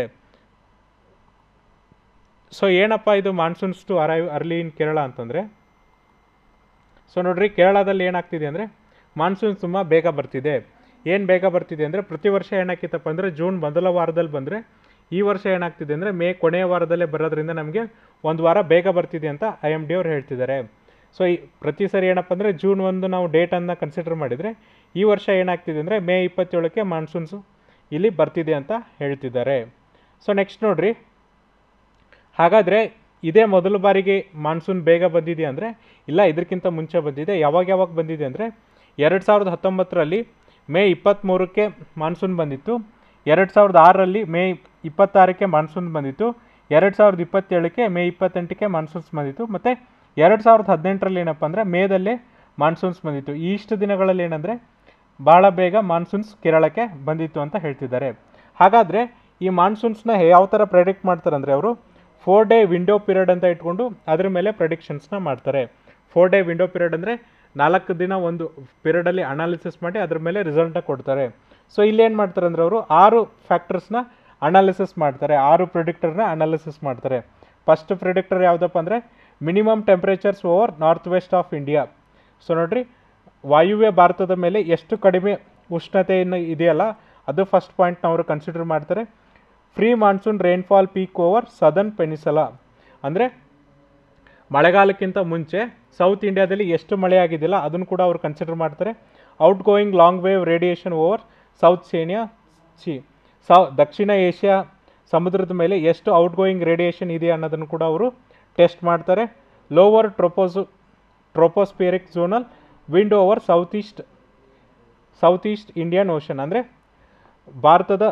Speaker 1: ಸೊ ಏನಪ್ಪ ಇದು monsoons to arrive early in Kerala ಅಂತಂದರೆ ಸೊ ನೋಡ್ರಿ ಕೇರಳದಲ್ಲಿ ಏನಾಗ್ತಿದೆ ಅಂದರೆ ಮಾನ್ಸೂನ್ ತುಂಬ ಬೇಗ ಬರ್ತಿದೆ ಏನು ಬೇಗ ಬರ್ತಿದೆ ಅಂದರೆ ಪ್ರತಿ ವರ್ಷ ಏನಾಗ್ತಿತ್ತಪ್ಪ ಅಂದರೆ ಜೂನ್ ಮೊದಲ ವಾರದಲ್ಲಿ ಬಂದರೆ ಈ ವರ್ಷ ಏನಾಗ್ತಿದೆ ಅಂದರೆ ಮೇ ಕೊನೆಯ ವಾರದಲ್ಲೇ ಬರೋದ್ರಿಂದ ನಮಗೆ ಒಂದು ವಾರ ಬೇಗ ಬರ್ತಿದೆ ಅಂತ ಐ ಎಮ್ ಡಿ ಅವ್ರು ಹೇಳ್ತಿದ್ದಾರೆ ಸೊ ಈ ಪ್ರತಿ ಸರಿ ಏನಪ್ಪ ಅಂದರೆ ಜೂನ್ ಒಂದು ನಾವು ಡೇಟನ್ನು ಕನ್ಸಿಡರ್ ಮಾಡಿದರೆ ಈ ವರ್ಷ ಏನಾಗ್ತಿದೆ ಅಂದರೆ ಮೇ ಇಪ್ಪತ್ತೇಳಕ್ಕೆ ಮಾನ್ಸೂನ್ಸು ಇಲ್ಲಿ ಬರ್ತಿದೆ ಅಂತ ಹೇಳ್ತಿದ್ದಾರೆ ಸೊ ನೆಕ್ಸ್ಟ್ ನೋಡ್ರಿ ಹಾಗಾದರೆ ಇದೇ ಮೊದಲ ಬಾರಿಗೆ ಮಾನ್ಸೂನ್ ಬೇಗ ಬಂದಿದೆ ಅಂದರೆ ಇಲ್ಲ ಇದಕ್ಕಿಂತ ಮುಂಚೆ ಬಂದಿದೆ ಯಾವಾಗ ಯಾವಾಗ ಬಂದಿದೆ ಅಂದರೆ ಎರಡು ಸಾವಿರದ ಹತ್ತೊಂಬತ್ತರಲ್ಲಿ ಮೇ ಇಪ್ಪತ್ತ್ಮೂರಕ್ಕೆ ಮಾನ್ಸೂನ್ ಬಂದಿತ್ತು ಎರಡು ಸಾವಿರದ ಆರರಲ್ಲಿ ಮೇ ಇಪ್ಪತ್ತಾರಕ್ಕೆ ಮಾನ್ಸೂನ್ ಬಂದಿತ್ತು ಎರಡು ಸಾವಿರದ ಇಪ್ಪತ್ತೇಳಕ್ಕೆ ಮೇ ಇಪ್ಪತ್ತೆಂಟಕ್ಕೆ ಮಾನ್ಸೂನ್ಸ್ ಬಂದಿತ್ತು ಮತ್ತು ಎರಡು ಸಾವಿರದ ಹದಿನೆಂಟರಲ್ಲಿ ಏನಪ್ಪ ಅಂದರೆ ಮೇದಲ್ಲಿ ಮಾನ್ಸೂನ್ಸ್ ಬಂದಿತ್ತು ಈ ಇಷ್ಟು ದಿನಗಳಲ್ಲಿ ಏನಂದರೆ ಭಾಳ ಬೇಗ ಮಾನ್ಸೂನ್ಸ್ ಕೇರಳಕ್ಕೆ ಬಂದಿತ್ತು ಅಂತ ಹೇಳ್ತಿದ್ದಾರೆ ಹಾಗಾದರೆ ಈ ಮಾನ್ಸೂನ್ಸ್ನ ಯಾವ ಥರ ಪ್ರೆಡಿಕ್ಟ್ ಮಾಡ್ತಾರೆ ಅಂದರೆ ಅವರು ಫೋರ್ ಡೇ ವಿಂಡೋ ಪೀರಿಯಡ್ ಅಂತ ಇಟ್ಕೊಂಡು ಅದ್ರ ಮೇಲೆ ಪ್ರೆಡಿಕ್ಷನ್ಸ್ನ ಮಾಡ್ತಾರೆ ಫೋರ್ ಡೇ ವಿಂಡೋ ಪೀರಿಯಡ್ ಅಂದರೆ ನಾಲ್ಕು ದಿನ ಒಂದು ಪೀರಿಯಡಲ್ಲಿ ಅನಾಲಿಸಿಸ್ ಮಾಡಿ ಅದ್ರ ಮೇಲೆ ರಿಸಲ್ಟ್ನ ಕೊಡ್ತಾರೆ ಸೊ ಇಲ್ಲಿ ಏನು ಮಾಡ್ತಾರೆ ಅಂದರೆ ಅವರು ಆರು ಫ್ಯಾಕ್ಟರ್ಸ್ನ ಅನಾಲಿಸಿಸ್ ಮಾಡ್ತಾರೆ ಆರು ಪ್ರಿಡಿಕ್ಟರ್ನ ಅನಾಲಿಸಿಸ್ ಮಾಡ್ತಾರೆ ಫಸ್ಟ್ ಪ್ರಿಡಿಕ್ಟರ್ ಯಾವುದಪ್ಪ ಅಂದರೆ minimum temperatures over north west of India so ನೋಡ್ರಿ ವಾಯುವ್ಯ ಭಾರತದ ಮೇಲೆ ಎಷ್ಟು ಕಡಿಮೆ ಉಷ್ಣತೆಯನ್ನು ಇದೆಯಲ್ಲ ಅದು ಫಸ್ಟ್ ಪಾಯಿಂಟ್ನ ಅವರು ಕನ್ಸಿಡರ್ ಮಾಡ್ತಾರೆ pre monsoon rainfall peak over southern peninsula ಅಂದರೆ ಮಳೆಗಾಲಕ್ಕಿಂತ ಮುಂಚೆ ಸೌತ್ ಇಂಡಿಯಾದಲ್ಲಿ ಎಷ್ಟು ಮಳೆ ಆಗಿದೆಯಲ್ಲ ಅದನ್ನು ಕೂಡ ಅವರು ಕನ್ಸಿಡರ್ ಮಾಡ್ತಾರೆ outgoing long wave radiation over south ಸೇನಿಯಾ ಸಿ ಸೌ ದಕ್ಷಿಣ ಏಷ್ಯಾ ಸಮುದ್ರದ ಮೇಲೆ ಎಷ್ಟು ಔಟ್ ಗೋಯಿಂಗ್ ರೇಡಿಯೇಷನ್ ಇದೆ ಅನ್ನೋದನ್ನು ಕೂಡ ಅವರು ಟೆಸ್ಟ್ ಮಾಡ್ತಾರೆ ಲೋವರ್ ಟ್ರೋಪೋಸು tropospheric zonal wind over south east south east Indian ocean ಅಂದರೆ ಭಾರತದ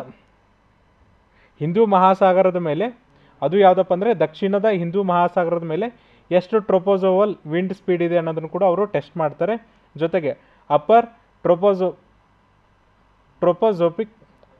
Speaker 1: ಹಿಂದೂ ಮಹಾಸಾಗರದ ಮೇಲೆ ಅದು ಯಾವುದಪ್ಪ ಅಂದರೆ ದಕ್ಷಿಣದ ಹಿಂದೂ ಮಹಾಸಾಗರದ ಮೇಲೆ ಎಷ್ಟು ಟ್ರೋಪೋಸೋವಲ್ ವಿಂಡ್ ಸ್ಪೀಡ್ ಇದೆ ಅನ್ನೋದನ್ನು ಕೂಡ ಅವರು ಟೆಸ್ಟ್ ಮಾಡ್ತಾರೆ ಜೊತೆಗೆ ಅಪ್ಪರ್ ಟ್ರೋಪೋಸೋ ಟ್ರೋಪೋಸೋಪಿಕ್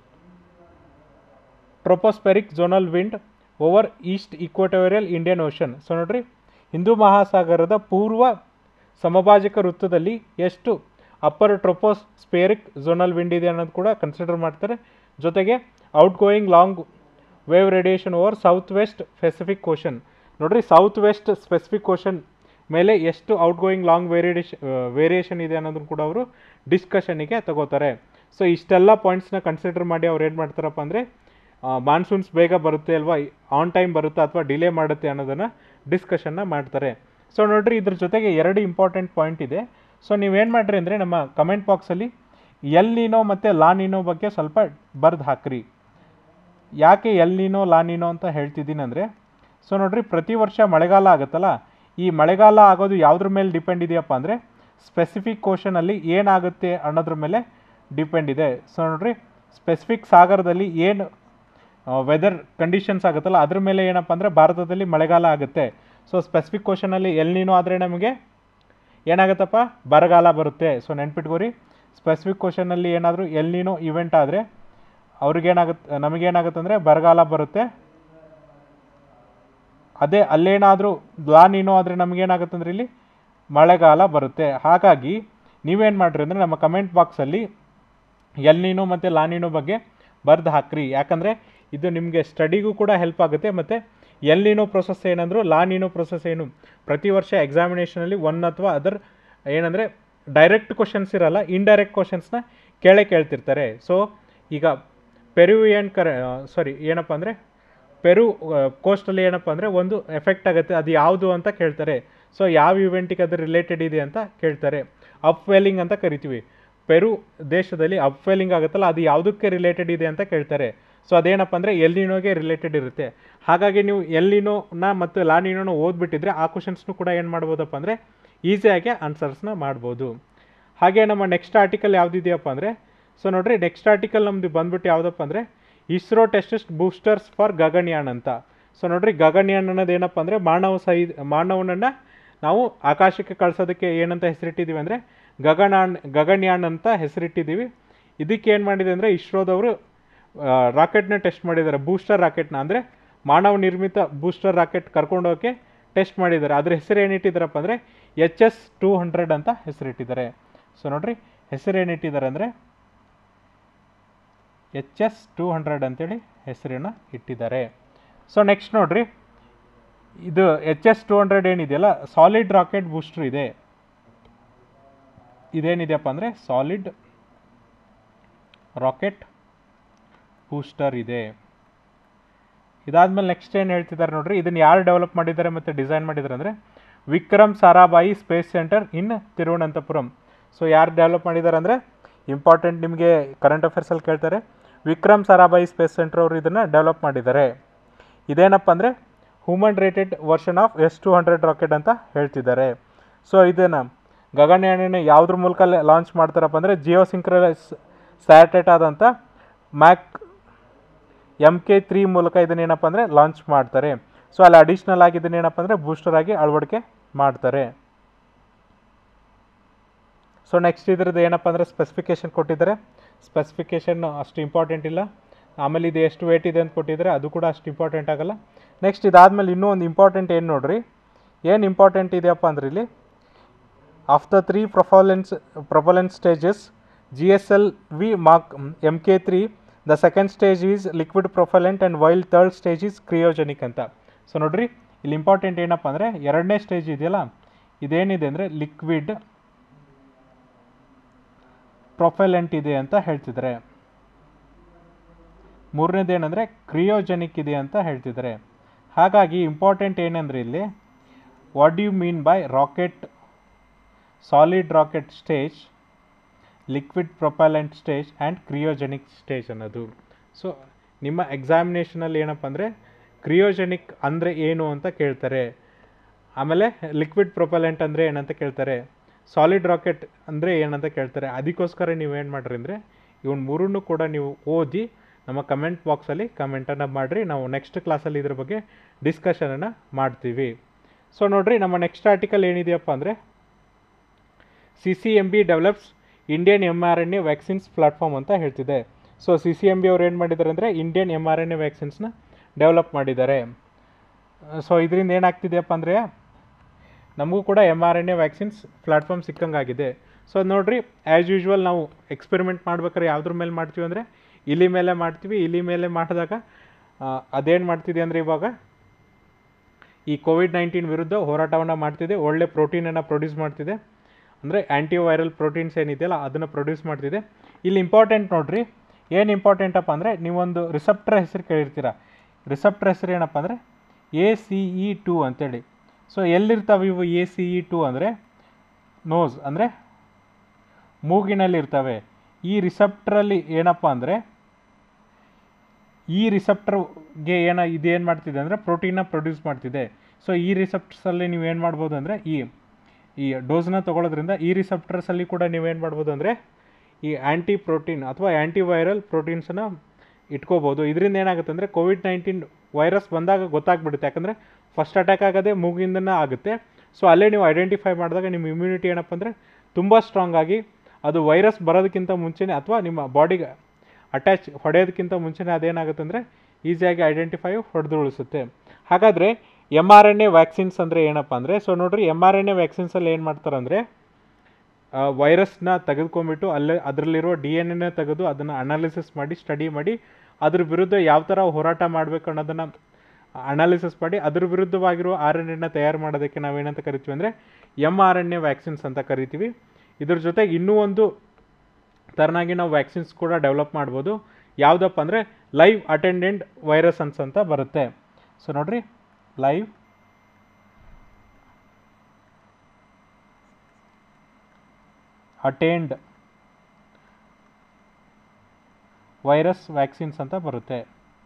Speaker 1: tropospheric zonal wind over east equatorial Indian ocean so ನೋಡ್ರಿ ಹಿಂದೂ ಮಹಾಸಾಗರದ ಪೂರ್ವ ಸಮಭಾಜಕ ವೃತ್ತದಲ್ಲಿ ಎಷ್ಟು ಅಪ್ಪರ್ ಟ್ರೋಪೋಸ್ಪೇರಿಕ್ ಝೋನಲ್ ವಿಂಡ್ ಇದೆ ಅನ್ನೋದು ಕೂಡ ಕನ್ಸಿಡರ್ ಮಾಡ್ತಾರೆ ಜೊತೆಗೆ outgoing long wave radiation over south west pacific ocean ನೋಡ್ರಿ ಸೌತ್ ವೆಸ್ಟ್ ಸ್ಪೆಸಿಫಿಕ್ ಓಷನ್ ಮೇಲೆ ಎಷ್ಟು outgoing long variation variation ಇದೆ ಅನ್ನೋದನ್ನು ಕೂಡ ಅವರು ಡಿಸ್ಕಷನಿಗೆ ತಗೋತಾರೆ ಸೊ ಇಷ್ಟೆಲ್ಲ ಪಾಯಿಂಟ್ಸ್ನ ಕನ್ಸಿಡರ್ ಮಾಡಿ ಅವ್ರು ಏನು ಮಾಡ್ತಾರಪ್ಪ ಅಂದರೆ ಮಾನ್ಸೂನ್ಸ್ ಬೇಗ ಬರುತ್ತೆ ಅಲ್ವಾ ಆನ್ ಟೈಮ್ ಬರುತ್ತಾ ಅಥವಾ ಡಿಲೇ ಮಾಡುತ್ತೆ ಅನ್ನೋದನ್ನು ಡಿಸ್ಕಷನ್ನ ಮಾಡ್ತಾರೆ ಸೊ ನೋಡ್ರಿ ಇದ್ರ ಜೊತೆಗೆ ಎರಡು ಇಂಪಾರ್ಟೆಂಟ್ ಪಾಯಿಂಟ್ ಇದೆ ಸೊ ನೀವೇನು ಮಾಡಿರಿ ಅಂದರೆ ನಮ್ಮ ಕಮೆಂಟ್ ಬಾಕ್ಸಲ್ಲಿ ಎಲ್ ನೀನೋ ಮತ್ತು ಲಾ ನೀನೋ ಬಗ್ಗೆ ಸ್ವಲ್ಪ ಬರ್ದು ಹಾಕ್ರಿ ಯಾಕೆ ಎಲ್ ನೀನೋ ಲಾ ನೀನೋ ಅಂತ ಹೇಳ್ತಿದ್ದೀನಿ ಅಂದರೆ ಸೊ ನೋಡ್ರಿ ಪ್ರತಿ ವರ್ಷ ಮಳೆಗಾಲ ಆಗುತ್ತಲ್ಲ ಈ ಮಳೆಗಾಲ ಆಗೋದು ಯಾವುದ್ರ ಮೇಲೆ ಡಿಪೆಂಡ್ ಇದೆಯಪ್ಪ ಅಂದರೆ ಸ್ಪೆಸಿಫಿಕ್ ಕ್ವಶನಲ್ಲಿ ಏನಾಗುತ್ತೆ ಅನ್ನೋದ್ರ ಮೇಲೆ ಡಿಪೆಂಡ್ ಇದೆ ಸೊ ನೋಡ್ರಿ ಸ್ಪೆಸಿಫಿಕ್ ಸಾಗರದಲ್ಲಿ ಏನು ವೆದರ್ ಕಂಡೀಷನ್ಸ್ ಆಗುತ್ತಲ್ಲ ಅದ್ರ ಮೇಲೆ ಏನಪ್ಪ ಅಂದರೆ ಭಾರತದಲ್ಲಿ ಮಳೆಗಾಲ ಆಗುತ್ತೆ ಸೊ ಸ್ಪೆಸಿಫಿಕ್ ಕ್ವಶನಲ್ಲಿ ಎಲ್ ನೀನೋ ಆದರೆ ನಮಗೆ ಏನಾಗುತ್ತಪ್ಪ ಬರಗಾಲ ಬರುತ್ತೆ ಸೊ ನೆನ್ಪಿಟ್ಕೋರಿ ಸ್ಪೆಸಿಫಿಕ್ ಕ್ವಶನಲ್ಲಿ ಏನಾದರೂ ಎಲ್ ನೀನೋ ಇವೆಂಟ್ ಆದರೆ ಅವ್ರಿಗೇನಾಗುತ್ತೆ ನಮಗೇನಾಗುತ್ತೆ ಅಂದರೆ ಬರಗಾಲ ಬರುತ್ತೆ ಅದೇ ಅಲ್ಲೇನಾದರೂ ಲಾ ನೀನೋ ಆದರೆ ನಮಗೇನಾಗುತ್ತೆ ಅಂದರೆ ಇಲ್ಲಿ ಮಳೆಗಾಲ ಬರುತ್ತೆ ಹಾಗಾಗಿ ನೀವೇನು ಮಾಡಿರಿ ಅಂದರೆ ನಮ್ಮ ಕಮೆಂಟ್ ಬಾಕ್ಸಲ್ಲಿ ಎಲ್ ನೀನು ಮತ್ತು ಲಾ ನೀನು ಬಗ್ಗೆ ಬರ್ದು ಹಾಕ್ರಿ ಯಾಕಂದರೆ ಇದು ನಿಮಗೆ ಸ್ಟಡಿಗೂ ಕೂಡ ಹೆಲ್ಪ್ ಆಗುತ್ತೆ ಮತ್ತು ಎಲ್ ನೀನೋ ಪ್ರೊಸೆಸ್ ಏನಂದ್ರು ಲಾ ನೀನೋ ಪ್ರೊಸೆಸ್ ಏನು ಪ್ರತಿ ವರ್ಷ ಎಕ್ಸಾಮಿನೇಷನಲ್ಲಿ ಒನ್ ಅಥವಾ ಅದರ್ ಏನಂದರೆ ಡೈರೆಕ್ಟ್ ಕ್ವಶನ್ಸ್ ಇರಲ್ಲ ಇಂಡೈರೆಕ್ಟ್ ಕ್ವಶನ್ಸ್ನ ಕೇಳೇ ಕೇಳ್ತಿರ್ತಾರೆ ಸೊ ಈಗ ಪೆರುವಿಯನ್ ಕರ ಸಾರಿ ಏನಪ್ಪ ಅಂದರೆ ಪೆರು ಕೋಸ್ಟಲ್ಲಿ ಏನಪ್ಪ ಅಂದರೆ ಒಂದು ಎಫೆಕ್ಟ್ ಆಗುತ್ತೆ ಅದು ಯಾವುದು ಅಂತ ಕೇಳ್ತಾರೆ ಸೊ ಯಾವ ಇವೆಂಟಿಗೆ ಅದು ರಿಲೇಟೆಡ್ ಇದೆ ಅಂತ ಕೇಳ್ತಾರೆ ಅಪ್ವೆಲ್ಲಿಂಗ್ ಅಂತ ಕರಿತೀವಿ ಪೆರು ದೇಶದಲ್ಲಿ ಅಪ್ವೆಲ್ಲಿಂಗ್ ಆಗುತ್ತಲ್ಲ ಅದು ಯಾವುದಕ್ಕೆ ರಿಲೇಟೆಡ್ ಇದೆ ಅಂತ ಕೇಳ್ತಾರೆ ಸೊ ಅದೇನಪ್ಪ ಅಂದರೆ ಎಲ್ಲಿನೋಗೆ ರಿಲೇಟೆಡ್ ಇರುತ್ತೆ ಹಾಗಾಗಿ ನೀವು ಎಲ್ಲಿನೋನ ಮತ್ತು ಲಾನಿನೋನ ಓದ್ಬಿಟ್ಟಿದ್ರೆ ಆ ಕ್ವಶನ್ಸ್ನು ಕೂಡ ಏನು ಮಾಡ್ಬೋದಪ್ಪ ಅಂದರೆ ಈಸಿಯಾಗಿ ಆನ್ಸರ್ಸ್ನ ಮಾಡ್ಬೋದು ಹಾಗೆ ನಮ್ಮ ನೆಕ್ಸ್ಟ್ ಆರ್ಟಿಕಲ್ ಯಾವುದಿದೆಯಪ್ಪ ಅಂದರೆ ಸೊ ನೋಡ್ರಿ ನೆಕ್ಸ್ಟ್ ಆರ್ಟಿಕಲ್ ನಮ್ಮದು ಬಂದ್ಬಿಟ್ಟು ಯಾವುದಪ್ಪ ಅಂದರೆ ISRO tests boosters for Gaganyaan ಅಂತ ಸೊ ನೋಡ್ರಿ ಗಗನ್ಯಾನ್ ಅನ್ನೋದು ಏನಪ್ಪ ಅಂದರೆ ಮಾನವ ಸಹಿ ಮಾನವನನ್ನು ನಾವು ಆಕಾಶಕ್ಕೆ ಕಳ್ಸೋದಕ್ಕೆ ಏನಂತ ಹೆಸರಿಟ್ಟಿದ್ದೀವಿ ಅಂದರೆ ಗಗನಾನ್ ಗಗನ್ಯಾನ್ ಅಂತ ಹೆಸರಿಟ್ಟಿದ್ದೀವಿ ಇದಕ್ಕೆ ಏನು ಮಾಡಿದೆ ಅಂದರೆ ಇಸ್ರೋದವರು ರಾಕೆಟ್ನ ಟೆಸ್ಟ್ ಮಾಡಿದ್ದಾರೆ ಬೂಸ್ಟರ್ ರಾಕೆಟ್ನ ಅಂದರೆ ಮಾನವ ನಿರ್ಮಿತ ಬೂಸ್ಟರ್ ರಾಕೆಟ್ ಕರ್ಕೊಂಡೋಗಕ್ಕೆ ಟೆಸ್ಟ್ ಮಾಡಿದ್ದಾರೆ ಅದ್ರ ಹೆಸರು ಏನಿಟ್ಟಿದ್ದಾರಪ್ಪ ಅಂದರೆ ಎಚ್ ಎಸ್ ಟೂ ಹಂಡ್ರೆಡ್ ಅಂತ ಹೆಸರಿಟ್ಟಿದ್ದಾರೆ ಸೊ ನೋಡ್ರಿ ಹೆಸರು ಏನಿಟ್ಟಿದ್ದಾರೆ ಅಂದರೆ ಎಚ್ ಎಸ್ ಟೂ ಹಂಡ್ರೆಡ್ ಅಂತೇಳಿ ಹೆಸರನ್ನು ಇಟ್ಟಿದ್ದಾರೆ ಸೊ ನೆಕ್ಸ್ಟ್ ನೋಡ್ರಿ ಇದು ಎಚ್ ಎಸ್ ಟೂ ಹಂಡ್ರೆಡ್ ಏನಿದೆಯಲ್ಲ ಸಾಲಿಡ್ ರಾಕೆಟ್ ಬೂಸ್ಟರ್ ಇದೆ ಇದೇನಿದೆಯಪ್ಪ ಅಂದರೆ ಸಾಲಿಡ್ ರಾಕೆಟ್ ಬೂಸ್ಟರ್ ಇದೆ ಇದಾದ್ಮೇಲೆ ನೆಕ್ಸ್ಟ್ ಏನು ಹೇಳ್ತಿದ್ದಾರೆ ನೋಡ್ರಿ ಇದನ್ನು ಯಾರು ಡೆವಲಪ್ ಮಾಡಿದ್ದಾರೆ ಮತ್ತು ಡಿಸೈನ್ ಮಾಡಿದ್ದಾರೆ ಅಂದರೆ Vikram Sarabhai space centre in Thiruvananthapuram so ಯಾರು ಡೆವಲಪ್ ಮಾಡಿದ್ದಾರೆ ಅಂದರೆ ಇಂಪಾರ್ಟೆಂಟ್ ನಿಮಗೆ ಕರೆಂಟ್ ಅಫೇರ್ಸಲ್ಲಿ ಕೇಳ್ತಾರೆ ವಿಕ್ರಮ್ ಸಾರಾಭಾಯಿ ಸ್ಪೇಸ್ ಸೆಂಟರ್ ಅವರು ಇದನ್ನು ಡೆವಲಪ್ ಮಾಡಿದ್ದಾರೆ ಇದೇನಪ್ಪ ಅಂದರೆ human rated version of S two hundred rocket ಅಂತ ಹೇಳ್ತಿದ್ದಾರೆ ಸೊ ಇದನ್ನು ಗಗನಯಾನ ಯಾವುದ್ರ ಮೂಲಕ ಲಾಂಚ್ ಮಾಡ್ತಾರಪ್ಪ ಅಂದರೆ ಜಿಯೋ ಸಿಂಕ್ರಲೈಸ್ ಸ್ಯಾಟಲೈಟ್ ಆದಂಥ ಮ್ಯಾಕ್ ಎಮ್ ಕೆ ತ್ರೀ ಮೂಲಕ ಇದನ್ನೇನಪ್ಪ ಅಂದರೆ ಲಾಂಚ್ ಮಾಡ್ತಾರೆ ಸೊ ಅಲ್ಲಿ ಅಡಿಷ್ನಲ್ ಆಗಿ ಇದನ್ನೇನಪ್ಪ ಅಂದರೆ ಬೂಸ್ಟರ್ ಆಗಿ ಅಳವಡಿಕೆ ಮಾಡ್ತಾರೆ ಸೊ ನೆಕ್ಸ್ಟ್ ಇದ್ರದ್ದು ಏನಪ್ಪ ಅಂದರೆ ಸ್ಪೆಸಿಫಿಕೇಶನ್ ಕೊಟ್ಟಿದ್ದಾರೆ ಸ್ಪೆಸಿಫಿಕೇಶನ್ ಅಷ್ಟು ಇಂಪಾರ್ಟೆಂಟ್ ಇಲ್ಲ ಆಮೇಲೆ ಇದು ಎಷ್ಟು ವೇಟ್ ಇದೆ ಅಂತ ಕೊಟ್ಟಿದ್ದಾರೆ ಅದು ಕೂಡ ಅಷ್ಟು ಇಂಪಾರ್ಟೆಂಟ್ ಆಗಲ್ಲ ನೆಕ್ಸ್ಟ್ ಇದಾದಮೇಲೆ ಇನ್ನೂ ಒಂದು ಇಂಪಾರ್ಟೆಂಟ್ ಏನು ನೋಡ್ರಿ ಏನು ಇಂಪಾರ್ಟೆಂಟ್ ಇದೆಯಪ್ಪ ಅಂದ್ರೆ ಇಲ್ಲಿ of the three propellants propellants stages G S L V mark M K three the second stage is liquid propellant and while third stage is cryogenic ಅಂತ ಸೊ ನೋಡ್ರಿ ಇಲ್ಲಿ ಇಂಪಾರ್ಟೆಂಟ್ ಏನಪ್ಪ ಅಂದರೆ ಎರಡನೇ ಸ್ಟೇಜ್ ಇದೆಯಲ್ಲ ಇದೇನಿದೆ ಅಂದರೆ ಲಿಕ್ವಿಡ್ ಪ್ರೊಫೈಲೆಂಟ್ ಇದೆ ಅಂತ ಹೇಳ್ತಿದ್ದಾರೆ ಮೂರನೇದು ಏನಂದರೆ ಕ್ರಿಯೋಜೆನಿಕ್ ಇದೆ ಅಂತ ಹೇಳ್ತಿದ್ದಾರೆ ಹಾಗಾಗಿ ಇಂಪಾರ್ಟೆಂಟ್ ಏನಂದರೆ ಇಲ್ಲಿ what you mean by rocket solid rocket stage liquid propellant stage and cryogenic stage ಅನ್ನೋದು ಸೊ ನಿಮ್ಮ ಎಕ್ಸಾಮಿನೇಷನಲ್ಲಿ ಏನಪ್ಪ ಅಂದರೆ ಕ್ರಿಯೋಜೆನಿಕ್ ಅಂದರೆ ಏನು ಅಂತ ಕೇಳ್ತಾರೆ ಆಮೇಲೆ ಲಿಕ್ವಿಡ್ ಪ್ರೊಪೈಲೆಂಟ್ ಅಂದರೆ ಏನಂತ ಕೇಳ್ತಾರೆ ಸಾಲಿಡ್ ರಾಕೆಟ್ ಅಂದರೆ ಏನಂತ ಕೇಳ್ತಾರೆ ಅದಕ್ಕೋಸ್ಕರ ನೀವು ಏನು ಮಾಡಿರಿ ಅಂದರೆ ಇವನ್ ಮೂರನ್ನು ಕೂಡ ನೀವು ಓದಿ ನಮ್ಮ ಕಮೆಂಟ್ ಬಾಕ್ಸಲ್ಲಿ ಕಮೆಂಟನ್ನು ಮಾಡಿರಿ ನಾವು ನೆಕ್ಸ್ಟ್ ಕ್ಲಾಸಲ್ಲಿ ಇದ್ರ ಬಗ್ಗೆ ಡಿಸ್ಕಷನನ್ನು ಮಾಡ್ತೀವಿ ಸೊ ನೋಡಿರಿ ನಮ್ಮ ನೆಕ್ಸ್ಟ್ ಆರ್ಟಿಕಲ್ ಏನಿದೆಯಪ್ಪ ಅಂದರೆ C C M B develops Indian M R N A vaccines platform ಅಂತ ಹೇಳ್ತಿದೆ so C C M B ಅವ್ರು ಏನು ಮಾಡಿದ್ದಾರೆ ಅಂದರೆ Indian M R N A ವ್ಯಾಕ್ಸಿನ್ಸ್ನ ಡೆವಲಪ್ ಮಾಡಿದ್ದಾರೆ ಸೊ ಇದರಿಂದ ಏನಾಗ್ತಿದೆಯಪ್ಪ ಅಂದರೆ ನಮಗೂ ಕೂಡ M R N A vaccines platform ಸಿಕ್ಕಂಗಾಗಿದೆ ಸೊ ನೋಡಿರಿ ಆ್ಯಸ್ ಯೂಶ್ವಲ್ ನಾವು ಎಕ್ಸ್ಪೆರಿಮೆಂಟ್ ಮಾಡ್ಬೇಕಾದ್ರೆ ಯಾವುದ್ರ ಮೇಲೆ ಮಾಡ್ತೀವಿ ಅಂದರೆ ಇಲಿ ಮೇಲೆ ಮಾಡ್ತೀವಿ ಇಲಿ ಮೇಲೆ ಮಾಡಿದಾಗ ಅದೇನು ಮಾಡ್ತಿದೆ ಅಂದರೆ ಇವಾಗ ಈ ಕೋವಿಡ್ ನೈನ್ಟೀನ್ ವಿರುದ್ಧ ಹೋರಾಟವನ್ನು ಮಾಡ್ತಿದೆ ಒಳ್ಳೆ ಪ್ರೋಟೀನನ್ನು ಪ್ರೊಡ್ಯೂಸ್ ಮಾಡ್ತಿದೆ ಅಂದರೆ ಆ್ಯಂಟಿವೈರಲ್ ಪ್ರೋಟೀನ್ಸ್ ಏನಿದೆಯಲ್ಲ ಅದನ್ನು ಪ್ರೊಡ್ಯೂಸ್ ಮಾಡ್ತಿದೆ ಇಲ್ಲಿ ಇಂಪಾರ್ಟೆಂಟ್ ನೋಡ್ರಿ ಏನು ಇಂಪಾರ್ಟೆಂಟಪ್ಪ ಅಂದರೆ ನೀವೊಂದು ರಿಸೆಪ್ಟರ್ ಹೆಸರು ಕೇಳಿರ್ತೀರ ರಿಸೆಪ್ಟರ್ ಹೆಸರು ಏನಪ್ಪ ಅಂದರೆ ಎ ಸಿ ಇ ಟು ಅಂತೇಳಿ ಸೊ ಎಲ್ಲಿರ್ತಾವೆ ಇವು ಎ ಸಿ ಇ ಟು ಅಂದರೆ ನೋಸ್ ಅಂದರೆ ಮೂಗಿನಲ್ಲಿ ಇರ್ತವೆ ಈ ರಿಸೆಪ್ಟ್ರಲ್ಲಿ ಏನಪ್ಪ ಅಂದರೆ ಈ ರಿಸೆಪ್ಟರ್ಗೆ ಏನ ಇದೇನು ಮಾಡ್ತಿದೆ ಅಂದರೆ ಪ್ರೋಟೀನ್ನ ಪ್ರೊಡ್ಯೂಸ್ ಮಾಡ್ತಿದೆ ಸೊ ಈ ರಿಸೆಪ್ಟರ್ಸಲ್ಲಿ ನೀವು ಏನು ಮಾಡ್ಬೋದು ಅಂದರೆ ಈ ಈ ಡೋಸ್ನ ತೊಗೊಳೋದ್ರಿಂದ ಈ ರಿಸೆಪ್ಟರ್ಸಲ್ಲಿ ಕೂಡ ನೀವೇನು ಮಾಡ್ಬೋದು ಅಂದರೆ ಈ ಆ್ಯಂಟಿ ಪ್ರೋಟೀನ್ ಅಥವಾ ಆ್ಯಂಟಿವೈರಲ್ ಪ್ರೋಟೀನ್ಸನ್ನು ಇಟ್ಕೋಬೋದು ಇದರಿಂದ ಏನಾಗುತ್ತೆ ಅಂದರೆ ಕೋವಿಡ್ ನೈನ್ಟೀನ್ ವೈರಸ್ ಬಂದಾಗ ಗೊತ್ತಾಗ್ಬಿಡುತ್ತೆ ಯಾಕಂದರೆ ಫಸ್ಟ್ ಅಟ್ಯಾಕ್ ಆಗೋದೇ ಮೂಗಿಂದನೇ ಆಗುತ್ತೆ ಸೊ ಅಲ್ಲೇ ನೀವು ಐಡೆಂಟಿಫೈ ಮಾಡಿದಾಗ ನಿಮ್ಮ ಇಮ್ಯುನಿಟಿ ಏನಪ್ಪ ಅಂದರೆ ತುಂಬ ಸ್ಟ್ರಾಂಗ್ ಆಗಿ ಅದು ವೈರಸ್ ಬರೋದಕ್ಕಿಂತ ಮುಂಚೆನೇ ಅಥವಾ ನಿಮ್ಮ ಬಾಡಿಗೆ ಅಟ್ಯಾಚ್ ಹೊಡೆಯೋದಕ್ಕಿಂತ ಮುಂಚೆನೇ ಅದೇನಾಗುತ್ತೆ ಅಂದರೆ ಈಸಿಯಾಗಿ ಐಡೆಂಟಿಫೈ ಹೊಡೆದು ಉಳಿಸುತ್ತೆ ಹಾಗಾದರೆ M R N A vaccines ಅಂದರೆ ಏನಪ್ಪ ಅಂದರೆ ಸೊ ನೋಡಿರಿ ಎಮ್ ಆರ್ ಎನ್ ಎ ವ್ಯಾಕ್ಸಿನ್ಸಲ್ಲಿ ಏನು ಮಾಡ್ತಾರೆ ಅಂದರೆ ವೈರಸ್ನ ತೆಗೆದುಕೊಂಬಿಟ್ಟು ಅಲ್ಲೇ ಅದರಲ್ಲಿರೋ ಡಿ ಎನ್ ಎನ ತೆಗೆದು ಅದನ್ನು ಅನಾಲಿಸಿಸ್ ಮಾಡಿ ಸ್ಟಡಿ ಮಾಡಿ ಅದ್ರ ವಿರುದ್ಧ ಯಾವ ಥರ ಹೋರಾಟ ಮಾಡಬೇಕು ಅನ್ನೋದನ್ನು ಅನಾಲಿಸಿಸ್ ಮಾಡಿ ಅದ್ರ ವಿರುದ್ಧವಾಗಿರೋ ಆರ್ ಎನ್ ಎನ ತಯಾರು ಮಾಡೋದಕ್ಕೆ ನಾವೇನಂತ ಕರಿತೀವಿ ಅಂದರೆ M R N A vaccines ಅಂತ ಕರಿತೀವಿ ಇದ್ರ ಜೊತೆಗೆ ಇನ್ನೂ ಒಂದು ಥರನಾಗಿ ನಾವು ವ್ಯಾಕ್ಸಿನ್ಸ್ ಕೂಡ ಡೆವಲಪ್ ಮಾಡ್ಬೋದು ಯಾವುದಪ್ಪ ಅಂದರೆ ಲೈವ್ ಅಟೆಂಡೆಂಟ್ ವೈರಸ್ ಅನ್ಸ್ ಅಂತ ಬರುತ್ತೆ ಸೊ ನೋಡಿರಿ ಲೈವ್ ಅಟೆಂಡ್ ವೈರಸ್ ವ್ಯಾಕ್ಸಿನ್ಸ್ ಅಂತ ಬರುತ್ತೆ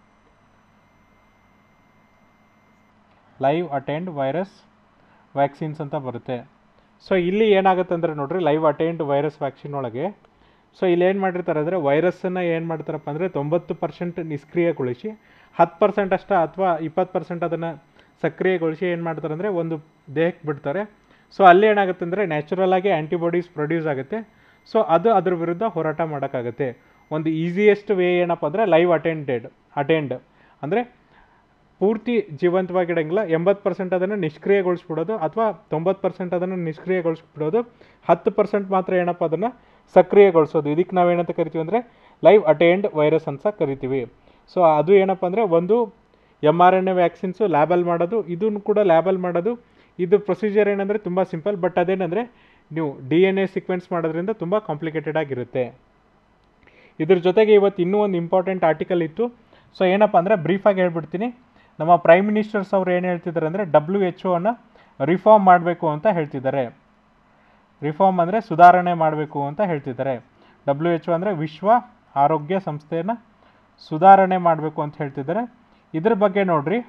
Speaker 1: ಲೈವ್ ಅಟೆಂಡ್ ವೈರಸ್ ವ್ಯಾಕ್ಸಿನ್ಸ್ ಅಂತ ಬರುತ್ತೆ ಸೊ ಇಲ್ಲಿ ಏನಾಗುತ್ತೆ ಅಂದರೆ ನೋಡ್ರಿ ಲೈವ್ ಅಟೆಂಡ್ ವೈರಸ್ ವ್ಯಾಕ್ಸಿನ್ ಒಳಗೆ ಸೊ ಇಲ್ಲಿ ಏನು ಮಾಡಿರ್ತಾರೆ ಅಂದರೆ ವೈರಸ್ಸನ್ನು ಏನು ಮಾಡ್ತಾರಪ್ಪ ಅಂದರೆ ತೊಂಬತ್ತು ಪರ್ಸೆಂಟ್ ನಿಷ್ಕ್ರಿಯಗೊಳಿಸಿ ಹತ್ತು ಪರ್ಸೆಂಟ್ ಅಷ್ಟ ಅಥವಾ ಇಪ್ಪತ್ತು ಪರ್ಸೆಂಟ್ ಅದನ್ನು ಸಕ್ರಿಯಗೊಳಿಸಿ ಏನು ಮಾಡ್ತಾರೆ ಅಂದರೆ ಒಂದು ದೇಹಕ್ಕೆ ಬಿಡ್ತಾರೆ ಸೊ ಅಲ್ಲಿ ಏನಾಗುತ್ತೆ ಅಂದರೆ ನ್ಯಾಚುರಲ್ ಆಗಿ ಆ್ಯಂಟಿಬಾಡೀಸ್ ಪ್ರೊಡ್ಯೂಸ್ ಆಗುತ್ತೆ ಸೊ ಅದು ಅದ್ರ ವಿರುದ್ಧ ಹೋರಾಟ ಮಾಡೋಕ್ಕಾಗುತ್ತೆ ಒಂದು ಈಸಿಯೆಸ್ಟ್ ವೇ ಏನಪ್ಪ ಅಂದರೆ ಲೈವ್ ಅಟೆಂಡೆಡ್ ಅಟೆಂಡ್ ಅಂದರೆ ಪೂರ್ತಿ ಜೀವಂತವಾಗಿಡಂಗಿಲ್ಲ ಎಂಬತ್ತು ಪರ್ಸೆಂಟ್ ಅದನ್ನು ನಿಷ್ಕ್ರಿಯಗೊಳಿಸ್ಬಿಡೋದು ಅಥವಾ ತೊಂಬತ್ತು ಪರ್ಸೆಂಟ್ ಅದನ್ನು ನಿಷ್ಕ್ರಿಯಗೊಳಿಸ್ಬಿಡೋದು ಹತ್ತು ಪರ್ಸೆಂಟ್ ಮಾತ್ರ ಏನಪ್ಪ ಅದನ್ನು ಸಕ್ರಿಯಗೊಳಿಸೋದು ಇದಕ್ಕೆ ನಾವೇನಂತ ಕರಿತೀವಿ ಅಂದರೆ ಲೈವ್ ಅಟೆಂಡ್ ವೈರಸ್ ಅಂತ ಕರಿತೀವಿ ಸೊ ಅದು ಏನಪ್ಪ ಅಂದರೆ ಒಂದು M R N A vaccines ಲ್ಯಾಬಲ್ ಮಾಡೋದು ಇದನ್ನು ಕೂಡ ಲ್ಯಾಬಲ್ ಮಾಡೋದು ಇದು ಪ್ರೊಸೀಜರ್ ಏನಂದರೆ ತುಂಬ ಸಿಂಪಲ್ ಬಟ್ ಅದೇನೆಂದರೆ ನೀವು ಡಿ ಎನ್ ಎ ಸೀಕ್ವೆನ್ಸ್ ಮಾಡೋದ್ರಿಂದ ತುಂಬ ಕಾಂಪ್ಲಿಕೇಟೆಡ್ ಆಗಿರುತ್ತೆ ಇದ್ರ ಜೊತೆಗೆ ಇವತ್ತು ಇನ್ನೂ ಒಂದು ಇಂಪಾರ್ಟೆಂಟ್ ಆರ್ಟಿಕಲ್ ಇತ್ತು ಸೊ ಏನಪ್ಪ ಅಂದರೆ ಬ್ರೀಫಾಗಿ ಹೇಳ್ಬಿಡ್ತೀನಿ ನಮ್ಮ ಪ್ರೈಮ್ ಮಿನಿಸ್ಟರ್ಸ್ ಅವ್ರು ಏನು ಹೇಳ್ತಿದ್ದಾರೆ ಅಂದರೆ ಡಬ್ಲ್ಯೂ ಎಚ್ ಒನ ರಿಫಾರ್ಮ್ ಮಾಡಬೇಕು ಅಂತ ಹೇಳ್ತಿದ್ದಾರೆ ರಿಫಾರ್ಮ್ ಅಂದರೆ ಸುಧಾರಣೆ ಮಾಡಬೇಕು ಅಂತ ಹೇಳ್ತಿದ್ದಾರೆ ಡಬ್ಲ್ಯೂ ಎಚ್ ಒ ಅಂದರೆ ವಿಶ್ವ ಆರೋಗ್ಯ ಸಂಸ್ಥೆಯನ್ನು ಸುಧಾರಣೆ ಮಾಡಬೇಕು ಅಂತ ಹೇಳ್ತಿದ್ದಾರೆ ಇದ್ರ ಬಗ್ಗೆ ನೋಡ್ರಿ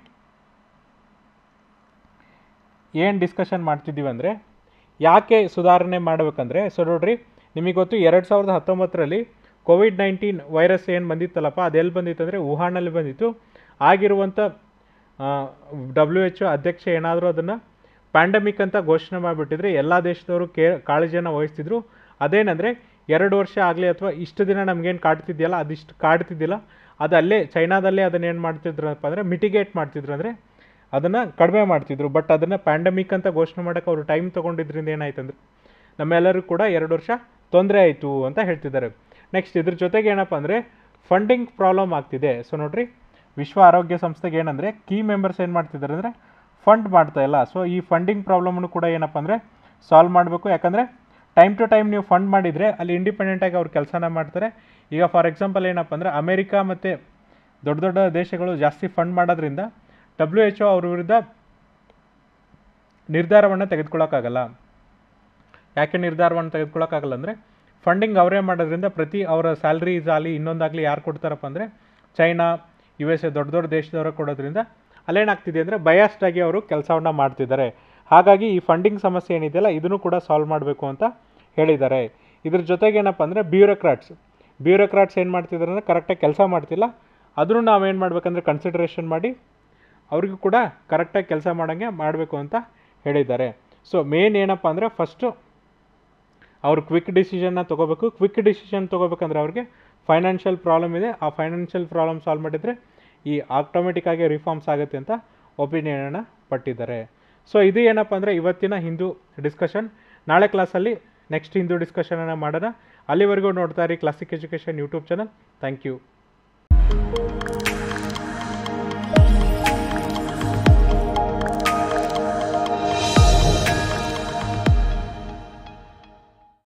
Speaker 1: ಏನು ಡಿಸ್ಕಷನ್ ಮಾಡ್ತಿದ್ದೀವಿ ಅಂದರೆ ಯಾಕೆ ಸುಧಾರಣೆ ಮಾಡಬೇಕಂದ್ರೆ ಸೊ ನೋಡ್ರಿ ನಿಮಗೆ ಗೊತ್ತು ಎರಡು ಸಾವಿರದ ಹತ್ತೊಂಬತ್ತರಲ್ಲಿ ಕೋವಿಡ್ ನೈನ್ಟೀನ್ ವೈರಸ್ ಏನು ಬಂದಿತ್ತಲ್ಲಪ್ಪ ಅದೆಲ್ಲಿ ಬಂದಿತ್ತು ಅಂದರೆ ವುಹಾನಲ್ಲಿ ಬಂದಿತ್ತು ಆಗಿರುವಂಥ ಡಬ್ಲ್ಯೂ ಎಚ್ ಒ ಅಧ್ಯಕ್ಷ ಏನಾದರೂ ಅದನ್ನು ಪ್ಯಾಂಡಮಿಕ್ ಅಂತ ಘೋಷಣೆ ಮಾಡಿಬಿಟ್ಟಿದ್ರೆ ಎಲ್ಲ ದೇಶದವರು ಕೇ ಕಾಳಜಿಯನ್ನು ವಹಿಸ್ತಿದ್ರು ಅದೇನೆಂದರೆ ಎರಡು ವರ್ಷ ಆಗಲಿ ಅಥವಾ ಇಷ್ಟು ದಿನ ನಮಗೇನು ಕಾಡ್ತಿದೆಯಲ್ಲ ಅದಿಷ್ಟು ಕಾಡ್ತಿದ್ದಿಲ್ಲ ಅದು ಅಲ್ಲೇ ಚೈನಾದಲ್ಲೇ ಅದನ್ನ ಏನು ಮಾಡ್ತಿದ್ರಪ್ಪ ಅಂದರೆ ಮಿಟಿಗೇಟ್ ಮಾಡ್ತಿದ್ರು ಅಂದರೆ ಅದನ್ನು ಕಡಿಮೆ ಮಾಡ್ತಿದ್ರು ಬಟ್ ಅದನ್ನು ಪ್ಯಾಂಡಮಿಕ್ ಅಂತ ಘೋಷಣೆ ಮಾಡೋಕ್ಕೆ ಅವರು ಟೈಮ್ ತೊಗೊಂಡಿದ್ರಿಂದ ಏನಾಯ್ತಂದ್ರೆ ನಮ್ಮೆಲ್ಲರಿಗೂ ಕೂಡ ಎರಡು ವರ್ಷ ತೊಂದರೆ ಆಯಿತು ಅಂತ ಹೇಳ್ತಿದ್ದಾರೆ ನೆಕ್ಸ್ಟ್ ಇದ್ರ ಜೊತೆಗೆ ಏನಪ್ಪ ಅಂದರೆ ಫಂಡಿಂಗ್ ಪ್ರಾಬ್ಲಮ್ ಆಗ್ತಿದೆ ಸೊ ನೋಡ್ರಿ ವಿಶ್ವ ಆರೋಗ್ಯ ಸಂಸ್ಥೆಗೆ ಏನಂದರೆ ಕೀ ಮೆಂಬರ್ಸ್ ಏನು ಮಾಡ್ತಿದ್ದಾರೆ ಅಂದರೆ ಫಂಡ್ ಮಾಡ್ತಾ ಇಲ್ಲ ಸೊ ಈ ಫಂಡಿಂಗ್ ಪ್ರಾಬ್ಲಮ್ನು ಕೂಡ ಏನಪ್ಪ ಅಂದರೆ ಸಾಲ್ವ್ ಮಾಡಬೇಕು ಯಾಕಂದರೆ ಟೈಮ್ ಟು ಟೈಮ್ ನೀವು ಫಂಡ್ ಮಾಡಿದರೆ ಅಲ್ಲಿ ಇಂಡಿಪೆಂಡೆಂಟಾಗಿ ಅವ್ರು ಕೆಲಸನ ಮಾಡ್ತಾರೆ ಈಗ ಫಾರ್ ಎಕ್ಸಾಂಪಲ್ ಏನಪ್ಪ ಅಂದರೆ ಅಮೇರಿಕಾ ಮತ್ತು ದೊಡ್ಡ ದೊಡ್ಡ ದೇಶಗಳು ಜಾಸ್ತಿ ಫಂಡ್ ಮಾಡೋದ್ರಿಂದ ಡಬ್ಲ್ಯೂ ಎಚ್ ಒ ಅವ್ರ ವಿರುದ್ಧ ನಿರ್ಧಾರವನ್ನು ತೆಗೆದುಕೊಳ್ಳೋಕ್ಕಾಗಲ್ಲ ಯಾಕೆ ನಿರ್ಧಾರವನ್ನು ತೆಗೆದುಕೊಳ್ಳೋಕ್ಕಾಗಲ್ಲ ಅಂದರೆ ಫಂಡಿಂಗ್ ಅವರೇ ಮಾಡೋದ್ರಿಂದ ಪ್ರತಿ ಅವರ ಸ್ಯಾಲ್ರೀಸ್ ಆಗಲಿ ಇನ್ನೊಂದಾಗಲಿ ಯಾರು ಕೊಡ್ತಾರಪ್ಪ ಅಂದರೆ ಚೈನಾ ಯು ಎಸ್ ಎ ದೊಡ್ಡ ದೊಡ್ಡ ದೇಶದವರ ಕೊಡೋದ್ರಿಂದ ಅಲ್ಲೇನಾಗ್ತಿದೆ ಅಂದರೆ ಬಯಾಸ್ಡ್ ಆಗಿ ಅವರು ಕೆಲಸವನ್ನು ಮಾಡ್ತಿದ್ದಾರೆ ಹಾಗಾಗಿ ಈ ಫಂಡಿಂಗ್ ಸಮಸ್ಯೆ ಏನಿದೆಯಲ್ಲ ಇದನ್ನು ಕೂಡ ಸಾಲ್ವ್ ಮಾಡಬೇಕು ಅಂತ ಹೇಳಿದ್ದಾರೆ ಇದ್ರ ಜೊತೆಗೆ ಏನಪ್ಪ ಅಂದರೆ ಬ್ಯೂರೋಕ್ರಾಟ್ಸ್ ಬ್ಯೂರೋಕ್ರಾಟ್ಸ್ ಏನು ಮಾಡ್ತಿದ್ದಾರೆ ಅಂದರೆ ಕರೆಕ್ಟಾಗಿ ಕೆಲಸ ಮಾಡ್ತಿಲ್ಲ ಅದನ್ನು ನಾವೇನು ಮಾಡಬೇಕಂದ್ರೆ ಕನ್ಸಿಡರೇಷನ್ ಮಾಡಿ ಅವ್ರಿಗೂ ಕೂಡ ಕರೆಕ್ಟಾಗಿ ಕೆಲಸ ಮಾಡೋಂಗೆ ಮಾಡಬೇಕು ಅಂತ ಹೇಳಿದ್ದಾರೆ ಸೊ ಮೇನ್ ಏನಪ್ಪ ಅಂದರೆ ಫಸ್ಟು ಅವ್ರು ಕ್ವಿಕ್ ಡಿಸಿಷನ್ನ ತೊಗೋಬೇಕು ಕ್ವಿಕ್ ಡಿಸಿಷನ್ ತೊಗೋಬೇಕಂದ್ರೆ ಅವ್ರಿಗೆ ಫೈನಾನ್ಷಿಯಲ್ ಪ್ರಾಬ್ಲಮ್ ಇದೆ ಆ ಫೈನಾನ್ಷಿಯಲ್ ಪ್ರಾಬ್ಲಮ್ ಸಾಲ್ವ್ ಮಾಡಿದರೆ ಈ ಆಟೋಮೆಟಿಕ್ಕಾಗಿ ರಿಫಾರ್ಮ್ಸ್ ಆಗುತ್ತೆ ಅಂತ ಒಪಿನಿಯನನ್ನು ಪಟ್ಟಿದ್ದಾರೆ ಸೊ ಇದು ಏನಪ್ಪ ಅಂದರೆ ಇವತ್ತಿನ ಹಿಂದೂ ಡಿಸ್ಕಷನ್ ನಾಳೆ ಕ್ಲಾಸಲ್ಲಿ ನೆಕ್ಸ್ಟ್ ಹಿಂದೂ ಡಿಸ್ಕಷನನ್ನು ಮಾಡೋಣ ಅಲ್ಲಿವರೆಗೂ ನೋಡ್ತಾ ಇರಿ classic education YouTube channel thank you